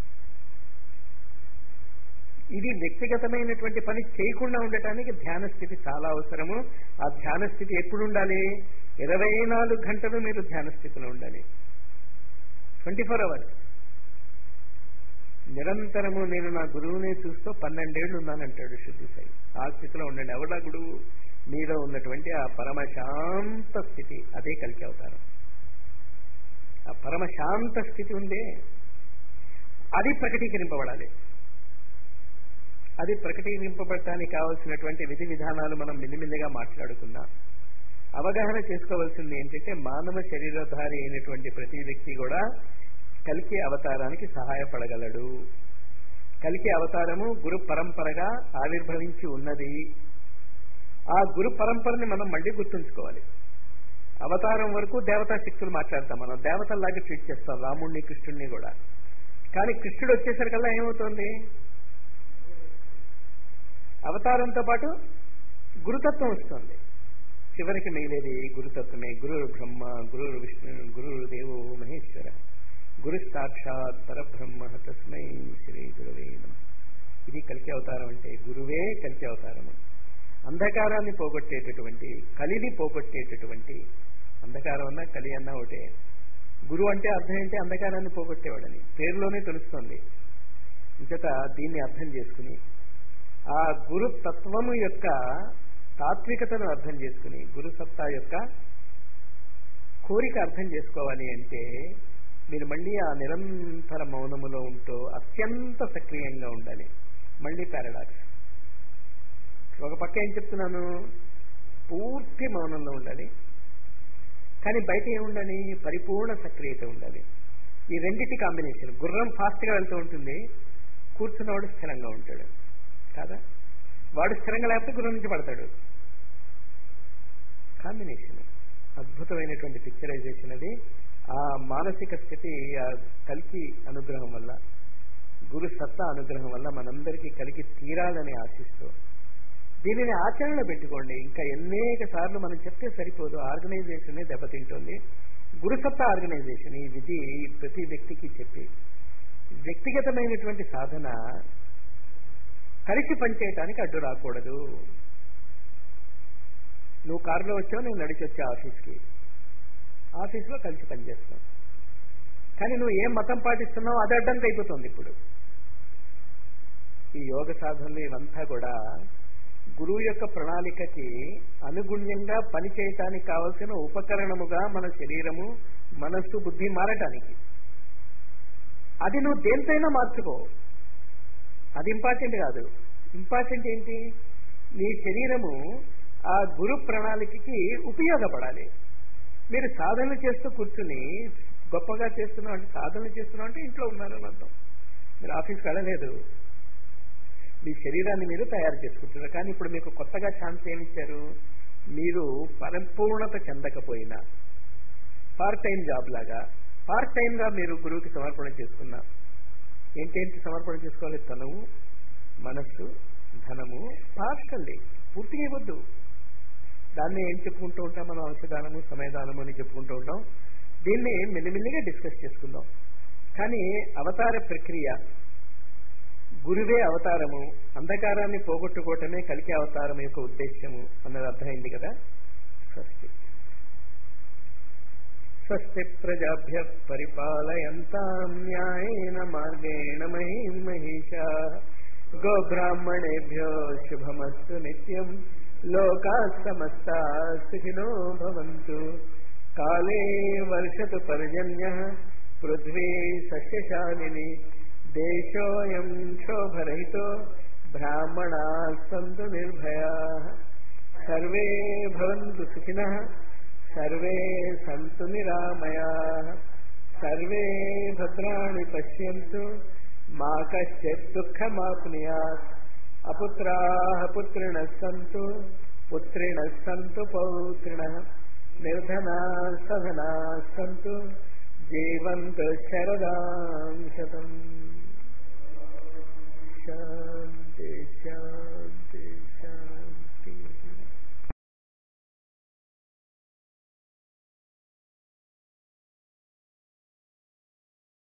ఇది వ్యక్తిగతమైనటువంటి పని చేయకుండా ఉండటానికి ధ్యాన స్థితి చాలా అవసరము ఆ ధ్యాన స్థితి ఎప్పుడు ఉండాలి ఇరవై నాలుగు గంటలు మీరు ధ్యాన స్థితిలో ఉండాలి ట్వంటీ ఫోర్ అవర్స్ నిరంతరము నేను నా గురువునే చూస్తూ పన్నెండేళ్లు ఉన్నానంటాడు శుద్ధి సాయి ఆ స్థితిలో ఉండండి ఎవడా గురువు మీలో ఉన్నటువంటి ఆ పరమశాంత స్థితి అదే కలిసి అవుతారు ఆ పరమశాంత స్థితి ఉందే అది ప్రకటీకరింపబడాలి అది ప్రకటీకరింపబడటానికి కావలసినటువంటి విధి విధానాలు మనం మిల్లిమిల్లిగా మాట్లాడుకుందాం అవగాహన చేసుకోవాల్సింది ఏంటంటే మానవ శరీరధారి అయినటువంటి ప్రతి వ్యక్తి కూడా కలికి అవతారానికి సహాయపడగలడు కలికి అవతారము గురు పరంపరగా ఆవిర్భవించి ఉన్నది ఆ గురు పరంపరని మనం మళ్ళీ గుర్తుంచుకోవాలి అవతారం వరకు దేవతా శక్తులు మాట్లాడతాం మనం దేవతల్లాగా ట్రీట్ చేస్తాం రాముణ్ణి కృష్ణుణ్ణి కూడా కానీ కృష్ణుడు వచ్చేసరికల్లా ఏమవుతోంది అవతారంతో పాటు గురుతత్వం వస్తుంది చివరికి మిగిలేది గురుతత్వమే గురు బ్రహ్మ గురు విష్ణు గురు దేవో మహేశ్వర గురు సాక్షాత్ పరబ్రహ్మ తస్మై శ్రీ గురువే నమ ఇది కలికి అవతారం అంటే గురువే కలికి అవతారము అంధకారాన్ని పోగొట్టేటటువంటి కలిని పోగొట్టేటటువంటి అంధకారం అన్నా కలి అన్నా ఒకటే గురువు అంటే అర్థం ఏంటి అంధకారాన్ని పోగొట్టేవాడని పేరులోనే తెలుస్తోంది ఇంకట దీన్ని అర్థం చేసుకుని ఆ గురు తత్వము యొక్క తాత్వికతను అర్థం చేసుకుని గురు సత్తా యొక్క కోరిక అర్థం చేసుకోవాలి అంటే మీరు మళ్ళీ ఆ నిరంతర మౌనములో ఉంటూ అత్యంత సక్రియంగా ఉండాలి మళ్ళీ పారాడాక్స్ ఒక పక్క ఏం చెప్తున్నాను పూర్తి మౌనంలో ఉండాలి కానీ బయట ఏముండాలి పరిపూర్ణ సక్రియత ఉండాలి ఈ రెండిటి కాంబినేషన్ గుర్రం ఫాస్ట్గా వెళ్తూ ఉంటుంది కూర్చున్నవాడు స్థిరంగా ఉంటాడు కాదా వాడు స్థిరంగా లేకపోతే గుర్రం నుంచి పడతాడు కాంబినేషన్ అద్భుతమైనటువంటి పిక్చరైజేషన్ అది ఆ మానసిక స్థితి ఆ కలికి అనుగ్రహం వల్ల గురు సత్తా అనుగ్రహం వల్ల మనందరికీ కలిగి తీరాలని ఆశిస్తూ దీనిని ఆచరణలో పెట్టుకోండి ఇంకా ఎన్నేక సార్లు మనం చెప్తే సరిపోదు ఆర్గనైజేషన్ దెబ్బతింటుంది గురుసత్తా ఆర్గనైజేషన్ ఈ విధి ప్రతి వ్యక్తికి చెప్పి వ్యక్తిగతమైనటువంటి సాధన కలిసి పనిచేయటానికి అడ్డు రాకూడదు నువ్వు కారులో వచ్చావు నేను నడిచి వచ్చా ఆఫీస్కి ఆఫీస్లో కలిసి పనిచేస్తాం కానీ నువ్వు ఏం మతం పాటిస్తున్నావు అది అడ్డంకి అయిపోతుంది ఇప్పుడు ఈ యోగ సాధనలు ఇవంతా కూడా గురువు యొక్క ప్రణాళికకి అనుగుణ్యంగా పనిచేయటానికి కావలసిన ఉపకరణముగా మన శరీరము మనస్సు బుద్ధి మారటానికి అది నువ్వు దేంతైనా మార్చుకో అది ఇంపార్టెంట్ కాదు ఇంపార్టెంట్ ఏంటి నీ శరీరము ఆ గురు ప్రణాళికకి ఉపయోగపడాలి మీరు సాధన చేస్తూ కూర్చుని గొప్పగా చేస్తున్నాం అంటే సాధన చేస్తున్నాం అంటే ఇంట్లో ఉన్నారని అర్థం మీరు ఆఫీస్కి వెళ్ళలేదు మీ శరీరాన్ని మీరు తయారు చేసుకుంటున్నారు కానీ ఇప్పుడు మీకు కొత్తగా ఛాన్స్ ఏమిచ్చారు మీరు పరిపూర్ణత చెందకపోయినా పార్ట్ టైం జాబ్ లాగా పార్ట్ టైంగా మీరు గురువుకి సమర్పణ చేసుకున్నా ఏంటేంటి సమర్పణ చేసుకోవాలి తనము మనస్సు ధనము పార్షల్లీ పూర్తిగా ఇవ్వద్దు దాన్ని ఏం చెప్పుకుంటూ ఉంటాం మనం అంశదానము సమయదానము అని చెప్పుకుంటూ ఉంటాం దీన్ని మెల్లిమెల్లిగా డిస్కస్ చేసుకుందాం కానీ అవతార ప్రక్రియ గురువే అవతారము అంధకారాన్ని పోగొట్టుకోవటమే కలికి అవతారం యొక్క ఉద్దేశ్యము అన్నది అర్థమైంది కదా స్వస్తి స్వస్తి ప్రజాభ్య పరిపాలయంతాం న్యాయేన మార్గేణ మహిం మహిషా గోబ్రాహ్మణేభ్యో శుభమస్తు నిత్యం లోకా సమస్తా సుఖినో భవంతు కాలే వర్షతు పర్జన్య పృథ్వీ సస్యశాలిని దేశోయం క్షోభరహితో బ్రాహ్మణా సంతు నిర్భయా సర్వే భవంతు సుఖినః సర్వే సంతు నిరామయా సర్వే భద్రాణి పశ్యంతు మా కశ్చిత్ దుఃఖమాప్నుయాత్ అపుత్రాः పుత్రిణः సంతు పుత్రిణः సంతు పౌత్రిణः నిర్ధనాः సధనాः సంతు జీవంతు శరదాం శతం శాంతి శాంతి